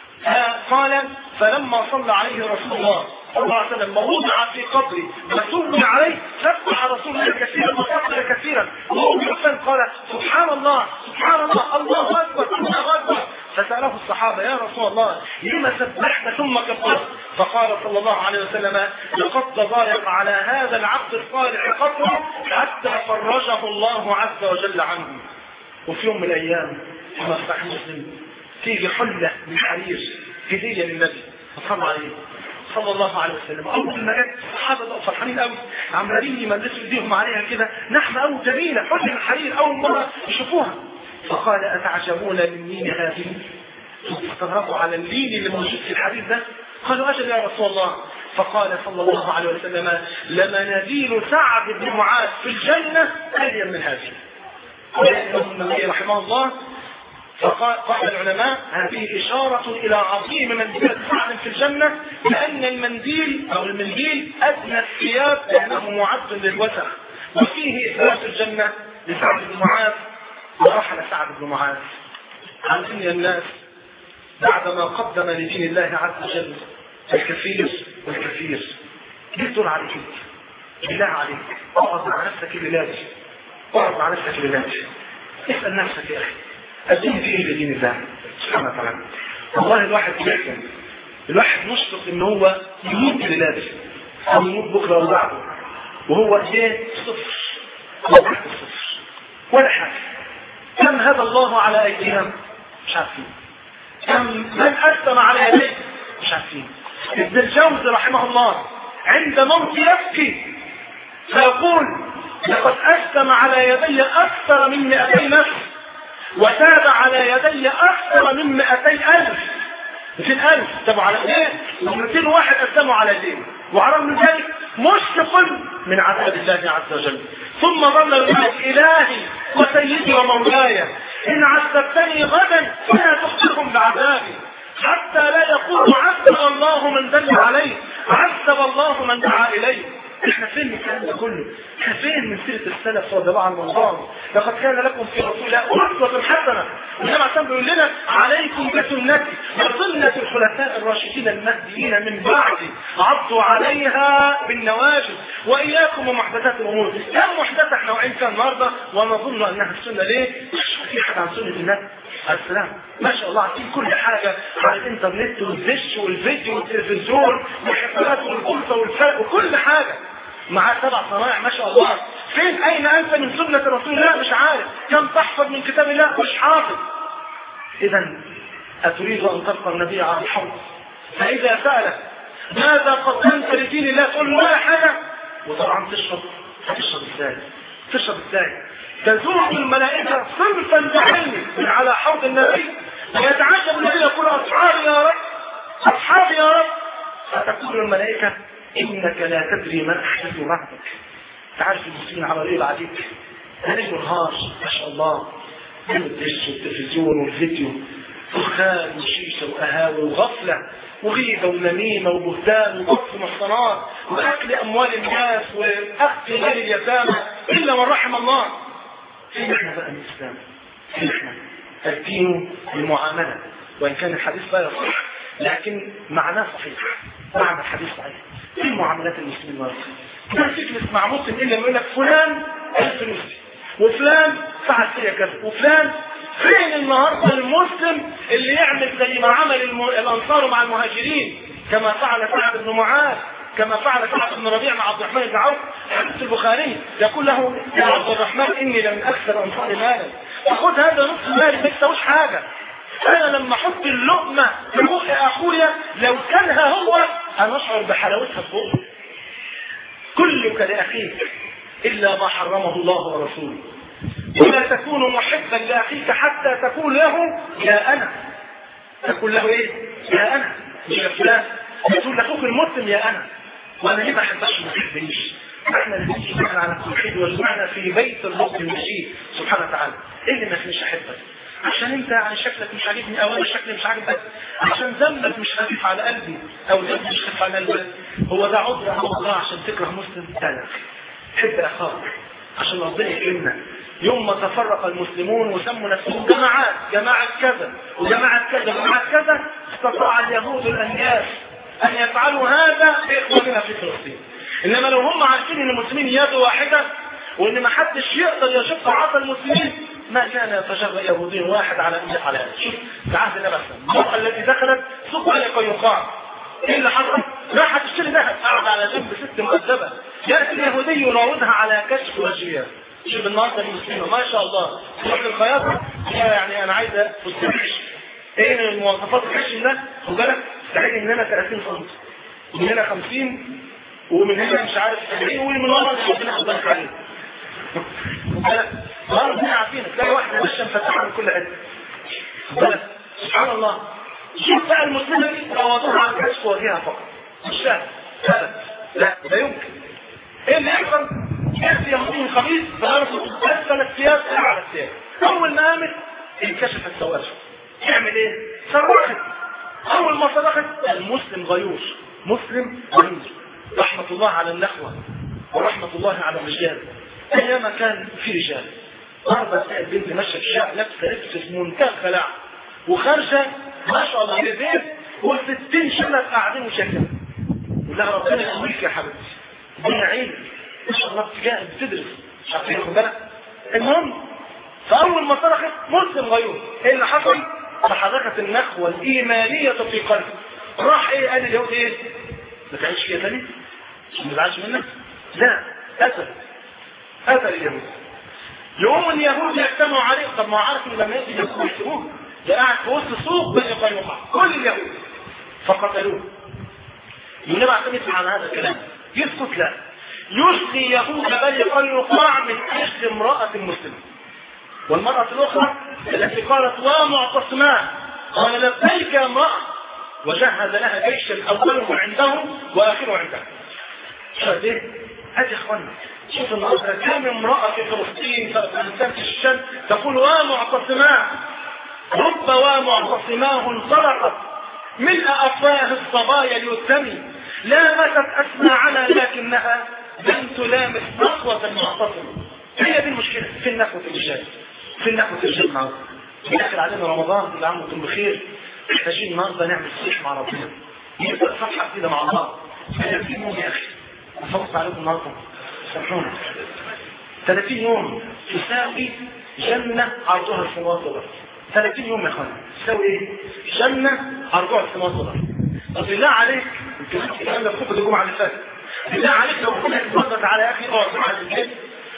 [SPEAKER 1] قال فلما صلى عليه رسول الله صلى الله عليه وسلم ووضع في قبري وسمي عليه سبح رسول الله كثيرا وكبر كثيرا وهو يحسن قال سبحان الله سبحان الله الله اكبر الله اكبر فسأله الصحابة يا رسول الله لما سبحت ثم كبرت فقال صلى الله عليه وسلم لقد تضايق على هذا العبد الصالح قطره حتى فرجه الله عز وجل عنه وفي يوم من الايام كما صحيح مسلم تيجي حلة من حرير هدية للنبي صلى عليه صلى الله عليه وسلم اول ما جت الصحابه بقوا فرحانين قوي عمالين يملسوا ايديهم عليها كده نحمه قوي جميله حلة الحرير اول مره يشوفوها فقال اتعجبون من مين هذه؟ استغربوا على اللين اللي موجود في الحديث ده قالوا اجل يا رسول الله فقال صلى الله عليه وسلم لمناديل سعد بن معاذ في الجنه الين من هذه قال النبي رحمه الله فقال قال العلماء هذه إشارة إلى عظيم منزلة سعد في الجنة لأن المنديل أو المنديل أدنى الثياب لأنه معد للوسخ وفيه إثبات الجنة لسعد بن معاذ ورحل سعد بن معاذ عن دنيا الناس بعدما قدم لدين الله عز وجل الكثير والكثير ليه تقول عليك بالله عليك اقعد مع نفسك الليلات اقعد مع نفسك الليلات اسال نفسك يا اخي الدين في ايه لدين الله سبحانه وتعالى والله الواحد بيحزن الواحد مشفق ان هو يموت ليلات او يموت بكره وبعده وهو ايه صفر هو تحت الصفر ولا حاجه كم هدى الله على ايديهم مش عارفين كم من أسلم على يديه مش عارفين ابن الجوزي رحمه الله عند موت يبكي فيقول لقد أسلم على يدي أكثر من 200 نفس وتاب على يدي أكثر من 200 ألف
[SPEAKER 2] 200000 تابوا على ايه و200 واحد اسلموا على دين وعلى من ذلك مشفق من عذاب الله عز وجل ثم ظل يقول الهي وسيدي ومولاي ان عذبتني غدا فلا تخبرهم بعذابي حتى لا يقول عذب الله من دل عليه عذب الله من دعا اليه احنا فين من الكلام ده كله؟ احنا فين من سيره السلف رضي الله عنهم وارضاهم؟ لقد كان لكم في رسول الله اسوه حسنه. النبي عليه بيقول لنا عليكم بسنتي وسنه الخلفاء الراشدين المهديين من بعدي عضوا عليها بالنواجذ واياكم ومحدثات الامور. كم محدثه احنا واقعين فيها النهارده ونظن انها السنه ليه؟ مش في حاجه عن سنه النبي عليه السلام ما شاء الله عارفين كل حاجة على الانترنت والدش والفيديو والتلفزيون والحفلات والقلصة والفرق وكل حاجة معاه سبع صنائع ما شاء الله فين اين انت من سنة رسول الله مش عارف كم تحفظ من كتاب الله مش حافظ اذا اتريد ان تلقى النبي على الحوض فاذا سألك ماذا قدمت لدين الله تقول له ولا حاجة وطبعا تشرب هتشرب ازاي تشرب ازاي تزور الملائكة صنفا بعينه من على حوض النبي ويتعجب النبي يقول أصحابي يا رب أصحابي يا رب فتقول الملائكة إنك لا تدري من أحدث بعدك تعرف المسلمين على إيه بعدك هنجم نهار ما شاء الله من الدش والتلفزيون والفيديو دخان وشيشة وقهاوي وغفلة وغيبة ونميمة وبهتان وقصف محصنات وأكل أموال الناس وأخذ مال اليتامى إلا من رحم الله فين احنا بقى من الاسلام فين احنا الدين المعامله وان كان الحديث لا يصح لكن معناه صحيح معنى الحديث صحيح في معاملات المسلمين النهارده ما تجلس مع مسلم الا يقول لك فلان فلوسي وفلان فعل فيا كذا وفلان فين النهارده المسلم اللي يعمل زي ما عمل الم... الانصار مع المهاجرين كما فعل سعد بن معاذ كما فعل سعد بن ربيع مع عبد الرحمن بن عوف حديث البخاري يقول له يا عبد الرحمن اني لمن اكثر انصار مالا فخذ هذا نصف مالي ما يساويش حاجه انا لما احط اللقمه في بق اخويا لو كانها هو انا اشعر بحلاوتها في بقي كلك لاخيك الا ما حرمه الله ورسوله ولا تكون محبا لاخيك حتى تقول له يا انا تقول له ايه يا انا مش يا فلان تقول لاخوك المسلم يا انا وانا ليه ما احبش ما احبنيش احنا اللي بنجي على التوحيد والمعنى في بيت الرب المجيد سبحانه وتعالى ايه اللي ما يخليش احبك عشان انت يعني شكلك مش عاجبني او انا شكلي مش عاجبك عشان ذنبك مش خفيف على قلبي او ذنبك مش خفيف على قلبك هو ده عذر امام الله عشان تكره مسلم لا حب اخاك عشان ربنا يكرمنا يوم ما تفرق المسلمون وسموا نفسهم جماعات جماعة كذا وجماعة كذا وجماعة كذا استطاع اليهود الانياس ان يفعلوا هذا باخواننا في فلسطين انما لو هم عارفين ان المسلمين يد واحده وان ما حدش يقدر يشق عصا المسلمين ما كان يتجرأ يهودي واحد على ان يفعل هذا شوف في عهد النبي المرأة التي دخلت سوق قينقاع ايه اللي حصل؟ راحت تشتري ذهب قاعدة على جنب ست مؤدبة يأتي اليهودي يراودها على كشف وجهها شوف النهارده المسلمة ما شاء الله تروح للخياطة يعني انا عايزة فستانش ايه المواصفات الخشن ده خد بالك تحتاج من هنا 30 سم ومن هنا 50 ومن هنا مش عارف 70 ومن ورا ربنا خد بالك عليه خد بالك اه ربنا عارفين تلاقي واحده ماشيه مفتحه من كل حته خد بالك سبحان الله شوف بقى المسلمه دي روضوها عن كشف وجهها فقط مش سهل ابدا لا لا يمكن ايه اللي يحصل؟ ياتي يهودي خبيث فغرفه اسفل الثياب اعلى الثياب اول ما قامت انكشفت سواتها يعمل ايه؟ صرخت اول ما صرخت المسلم غيور مسلم غيور رحمة الله على النخوة ورحمة الله على الرجال ايام كان في رجال ضربة البنت ماشية في الشارع لابسة لبس في منتهى الخلاع وخارجة ما شاء الله لبيت والستين شلة قاعدين وشكل لا ربنا يقويك يا حبيبتي الدنيا عين ما شاء الله بتجاهد بتدرس مش عارفين خد بالك المهم فاول ما صرخت مسلم غيور ايه اللي حصل؟ فحركت النخوة الإيمانية في قلبه راح ايه قال اليهود ايه ما تعيش كده تاني ما تزعلش منك لا قتل قتل اليهود يوم اليهود يجتمعوا عليه طب ما عارف ان لما يجي اليهود يقتلوه ده قاعد في وسط سوق بني قينقاع كل اليهود فقتلوه النبي عشان يسمع عن هذا الكلام يسكت لا يشقي يهود بني قينقاع من اجل امرأة مسلمة والمرأة الأخرى التي قالت ومعتصمان قال لبيك يا امرأة وجهز لها جيشا اوله عندهم واخره عندهم شايف ايه؟ هذه يا اخوانا شوف النهارده كم امراه في فلسطين في افغانستان في الشام تقول ومعتصمات رب ومعتصماه انطلقت ملء افواه الصبايا اليتمي لامست اسماعنا لكنها لم تلامس نخوة المعتصم هي دي المشكلة في النخوة الرجال في النخوة الرجال النهارده داخل علينا رمضان كل عام وانتم بخير محتاجين النهارده نعمل صلح مع ربنا نبدا صفحه جديده مع الله 30 يوم يا اخي افوت عليكم النهارده سامحونا 30 يوم تساوي جنة عرضها السماوات والأرض 30 يوم يا اخوانا تساوي ايه؟ جنة عرضها السماوات والأرض طب بالله عليك يمكن الكلام ده في خطبة الجمعة اللي فاتت بالله عليك لو ربنا سبحانه وتعالى يا اخي اقعد مع البيت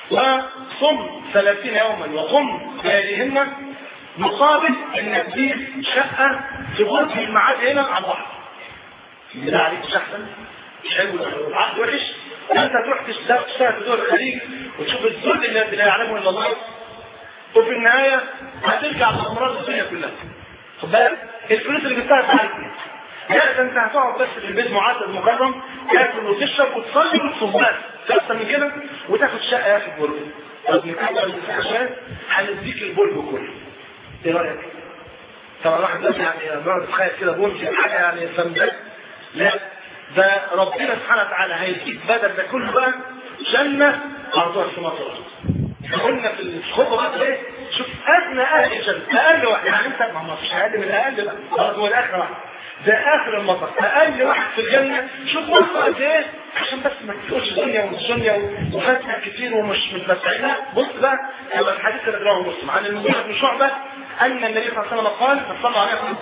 [SPEAKER 2] وصم 30 يوما وقم بهذهن مقابل انك تجيب شقه في برج المعاد هنا على البحر. بالله عليك مش احسن؟ مش حلو العقد وحش؟ انت تروح تشتغل في دول الخليج وتشوف الذل الذي لا يعلمه الا الله وفي النهايه هترجع بامراض الدنيا كلها. خد بالك؟ الفلوس اللي جبتها عليك لا ده انت هتقعد بس في البيت معدل مكرم تاكل وتشرب وتصلي وتصوم بس اكتر من كده وتاخد شقه يا اخي برج طب نكمل عشان هنديك البرج كله ايه رايك؟ طبعا الواحد دلوقتي يعني بيقعد يتخيل كده بونج حاجه يعني فندق لا ده ربنا سبحانه وتعالى هيديك بدل ده كله بقى جنه عرضها السماوات والارض قلنا في الخطبه بقى ايه؟ شوف ادنى اهل الجنه اقل واحد يعني انت ما فيش اقل من الاقل بقى خلاص هو الاخر واحد ده اخر المطر اقل واحد في الجنه شوف مصر قد ايه عشان بس ما تقولش دنيا ومش دنيا وفاتها كتير ومش متمتعين لا بص بقى يبقى الحديث اللي رواه مسلم عن المغيرة بن شعبه ان النبي صلى الله عليه وسلم قال صلى الله عليه وسلم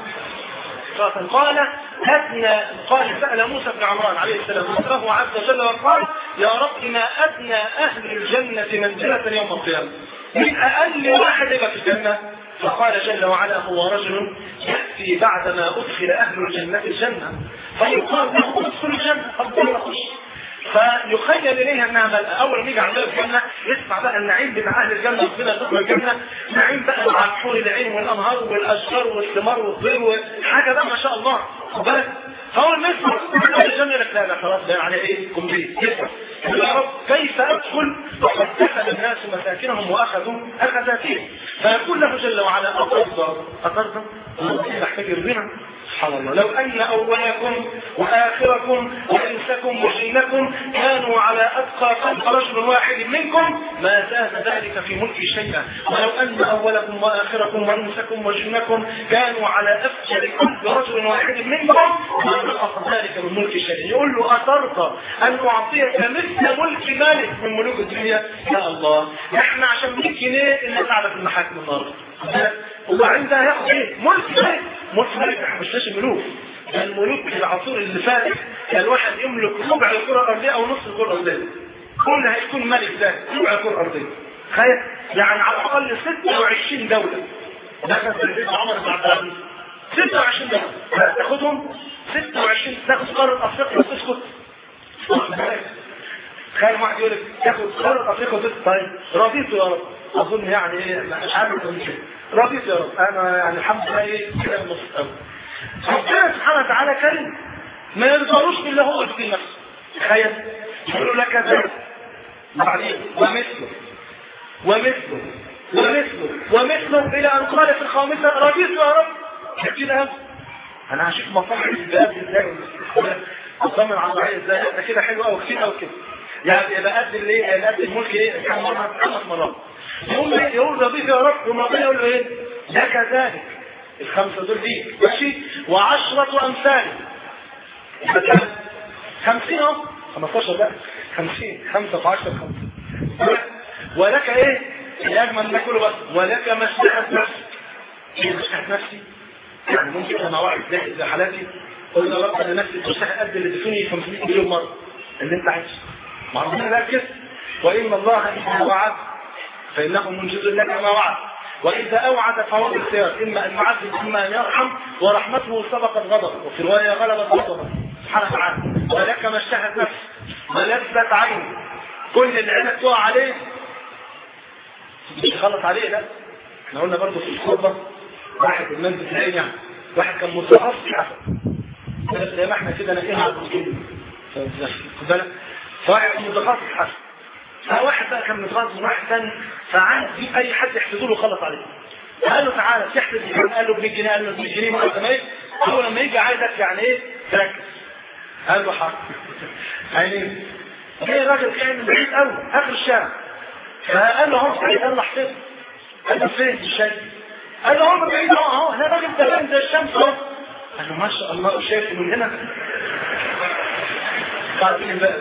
[SPEAKER 2] قال أدنى قال سأل موسى بن عمران عليه السلام ربه عز وجل وقال يا رب ما أدنى أهل الجنة منزلة يوم القيامة من أقل واحد يبقى في الجنة فقال جل وعلا هو رجل يأتي بعدما أدخل أهل الجنة الجنة فيقال له ادخل الجنة فقال يخش فيخيل اليها انها ملأ اول ما يجي عندنا الجنه يسمع بقى النعيم بتاع اهل الجنه ربنا يدخل الجنه نعيم بقى مع الحور العين والانهار والاشجار والثمار والظل حاجه بقى ما شاء الله خد بالك فاول ما يسمع اهل الجنه يقول لك لا لا خلاص ده عليه ايه كومبليت يسمع يا رب كيف ادخل وقد دخل الناس مساكنهم واخذوا اخذاتهم فيقول له جل وعلا اترضى اترضى محتاج يرضينا سبحان الله لو ان اولكم واخركم وانسكم وجنكم كانوا على اتقى قلب رجل واحد منكم ما زاد ذلك في ملكي شيئا ولو ان اولكم واخركم وانسكم وجنكم كانوا على افجر قلب رجل واحد منكم ما نقص ذلك من ملك شيئا يقول له اترضى ان اعطيك مثل ملك مالك من ملوك الدنيا يا الله احنا عشان 100 جنيه اللي قاعده في المحاكم النهارده وبعدين ده هياخد ايه؟ ملك مالك ملك مالك احنا مش لازم ملوك ده الملوك في العصور اللي فاتت كان الواحد يملك ربع الكره الارضيه او نص الكره الارضيه كل هيكون ملك ده ربع الكره الارضيه تخيل يعني على الاقل 26 دوله ده كان سيدنا عمر بن عبد العزيز 26 دوله تاخدهم 26 تاخد قاره افريقيا وتسكت تخيل واحد يقول لك تاخد قاره افريقيا وتسكت طيب رضيت يا رب اظن يعني ايه مش عارف اقول كده رضيت يا رب انا يعني الحمد لله ايه كده النص قوي ربنا سبحانه وتعالى كريم ما يرضاروش الا هو في نفسه تخيل يقول لك ذلك بعدين ومثله ومثله ومثله ومثله الى ان قال في الخامسه رضيت يا رب كده انا هشوف مصالح الباب ازاي اطمن على الرعيه ازاي ده كده حلو قوي كتير قوي كده يعني يبقى قد الايه يبقى قد الملك ايه كم مره خمس مرات يقول ايه يقول رضيت يا رب يقوم ربنا يقول له ايه ده كذلك الخمسه دول دي ماشي وعشرة امثال مثلا 50 اهو 15 بقى 50 5 في 10 5 ولك ايه الاجمل ده كله بس ولك مشيئة نفسي ايه مشيئة نفسي يعني ممكن انا واحد زي زي حالاتي قول يا رب انا نفسي تشتهي قد اللي اديتوني 500 مليون مره اللي انت عايزه ما ربنا لا كده وان الله اذا وعد فانه منجز لك ما وعد واذا اوعد فهو بالخيار اما ان يعذب اما ان يرحم ورحمته سبقت غضب وفي روايه غلبت غضبه سبحانه وتعالى ولك ما اشتهت نفس ولذت عين كل اللي عينك تقع عليه مش تخلص عليه لا احنا قلنا برضه في الخطبه واحد الناس بتلاقيه يعني واحد كان متوفي حسن زي ما احنا كده نقينا على الكلمة خد بالك فواحد متخصص حسن فواحد بقى كان متخصص واحد ثاني فعايز يجيب اي حد يحفظه له خلص عليه قال له تعالى تحفظ كام قال له ب 100 جنيه قال له ب 100 جنيه ما قدامك هو لما يجي عايزك يعني ايه تركز قال له حاضر يعني جه راجل كان من بعيد قوي اخر الشارع فقال له هو بعيد قال له احفظ قال له فين الشاي قال له هو من بعيد اهو اهو انا راجل تمام زي الشمس اهو قال له ما شاء الله شايف من هنا بعدين بقى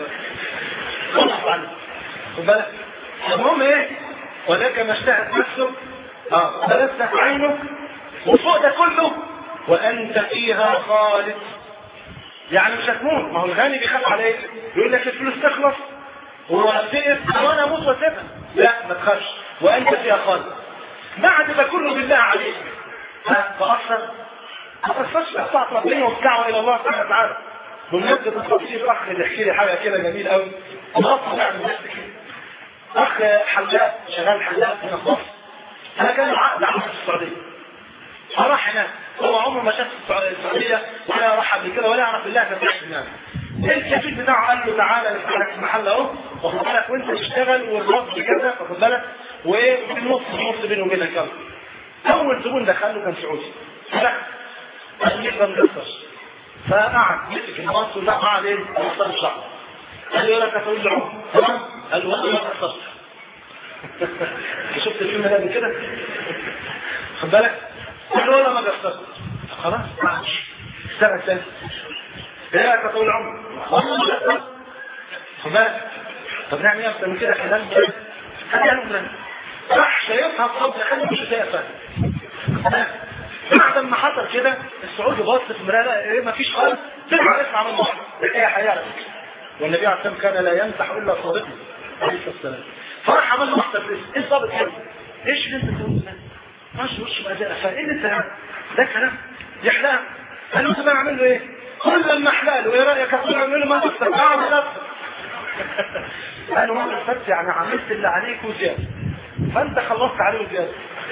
[SPEAKER 2] خد بالك المهم ايه ولك ما اشتهت نفسك اه فلست عينك وفوق ده كله وانت فيها خالد يعني مش هتموت ما هو الغني بيخاف على ايه يقول لك الفلوس تخلص وتقف وانا اموت واسيبها لا ما تخافش وانت فيها خالد بعد ده كله بالله عليك ها تاثر ما تاثرش بطاعه ربنا والدعوه الى الله سبحانه وتعالى بمناسبه التفسير اخ اللي يحكي لي حاجه كده جميل قوي مغطى يعني الناس كده اخ حلاق شغال حلاق هنا في مصر انا كان عقد عمل في السعوديه فراح هناك هو عمره ما شاف السعوديه ولا راح قبل كده ولا يعرف الله فتح هناك الكفيل بتاعه قال له تعالى نفتح لك المحل اهو واخد بالك وانت تشتغل والرصد كذا واخد بالك وايه في النص النص بينه وبينك يلا اول زبون دخل له كان سعودي لا قال لي ما مقصرش فقعد مسك المصر ولا قعد ايه ما مقصرش شعره قال له لك تقول له عمر تمام قال له والله ما مقصرش شفت الفيلم ده قبل كده خد بالك قال له والله ما قصرت خلاص اشتغل تاني ايه رايك تقول عمر والله ما قصرت خد بالك طب نعمل ايه اكتر من كده خلال هات يعني مثلا راح شايفها في قبل خلي مش شايفها بعد ما حصل كده السعودي بص في المرايه ايه ما فيش خالص طلع اسمع من الله ايه حياه والنبي عليه الصلاه والسلام كان لا يمسح الا صادقا عليه الصلاه والسلام فراح عمل له محضر ايه الضابط كده ايش اللي انت بتقوله ده؟ ماشي وش بقى ده فايه اللي انت ده كلام يحلى قال له طب اعمل له ايه؟ كل ما احلى له ايه رايك اقول له ما تكسر اقعد نفسك قال له ما كسرت يعني عملت اللي عليك وزياده فانت خلصت عليه وزياده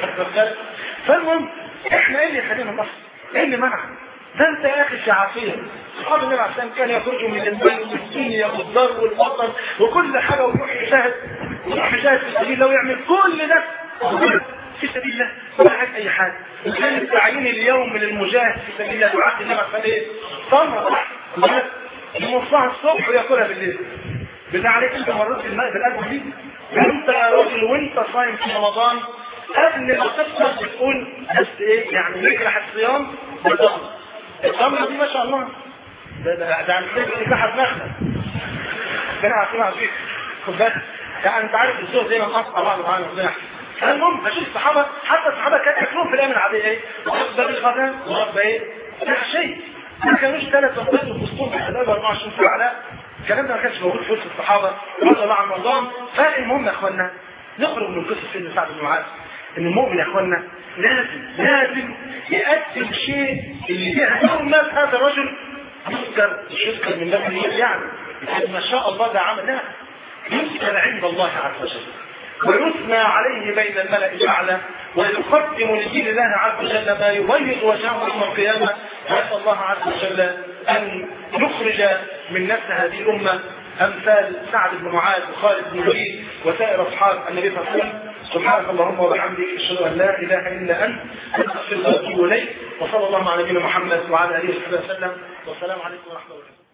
[SPEAKER 2] فالمهم احنا ايه اللي يخلينا نصر؟ ايه اللي منع؟ ده انت يا اخي في عافيه صحاب النبي عليه السلام كان يخرجوا من المال والدنيا والضر والوطن وكل حاجه ويروح يجاهد ويروح يجاهد في سبيل الله ويعمل كل ده في سبيل الله ولا حاجه اي حاجه وكان التعيين اليوم للمجاهد في سبيل الله دعاة النبي عليه ايه؟ تمره يمصها الصبح وياكلها بالليل بالله عليك انت مريت الماء بالقلب دي انت يا راجل وانت صايم في رمضان قبل ما تفطر بتقول بس ايه يعني يجرح الصيام بالتمر التمر دي ما شاء الله ده ده ده عن سيد نكاح دماغنا ربنا عارفين عارفين خد بالك يعني انت عارف الزهد دايما مقطع بعض معانا ربنا المهم بشوف الصحابه حتى الصحابه كانوا ياكلون في الايام العاديه ايه؟ وجبه بالغداء وجبه ايه؟ لا شيء ما كانوش ثلاث وقتات وفستون في الحلال 24 ساعه لا الكلام ده ما كانش موجود في وسط الصحابه رضي الله عن رمضان فالمهم يا اخوانا نخرج من قصه سيدنا سعد بن معاذ ان المؤمن يا اخوانا لازم لازم يقدم شيء اللي فيها الناس هذا الرجل يذكر مش يذكر من باب يعني ما شاء الله ده عمل لا يذكر عند الله عز وجل ويثنى عليه بين الملأ الأعلى ويقدم لدين الله عز وجل ما يبيض وجهه يوم القيامة نسأل الله عز وجل أن يخرج من نفس هذه الأمة أمثال سعد بن معاذ وخالد بن الوليد وسائر أصحاب النبي صلى الله عليه وسلم سبحانك اللهم وبحمدك أشهد أن لا إله إلا أنت أستغفرك وأتوب إليك وصلى الله على نبينا محمد وعلى آله وصحبه وسلم والسلام عليكم ورحمة الله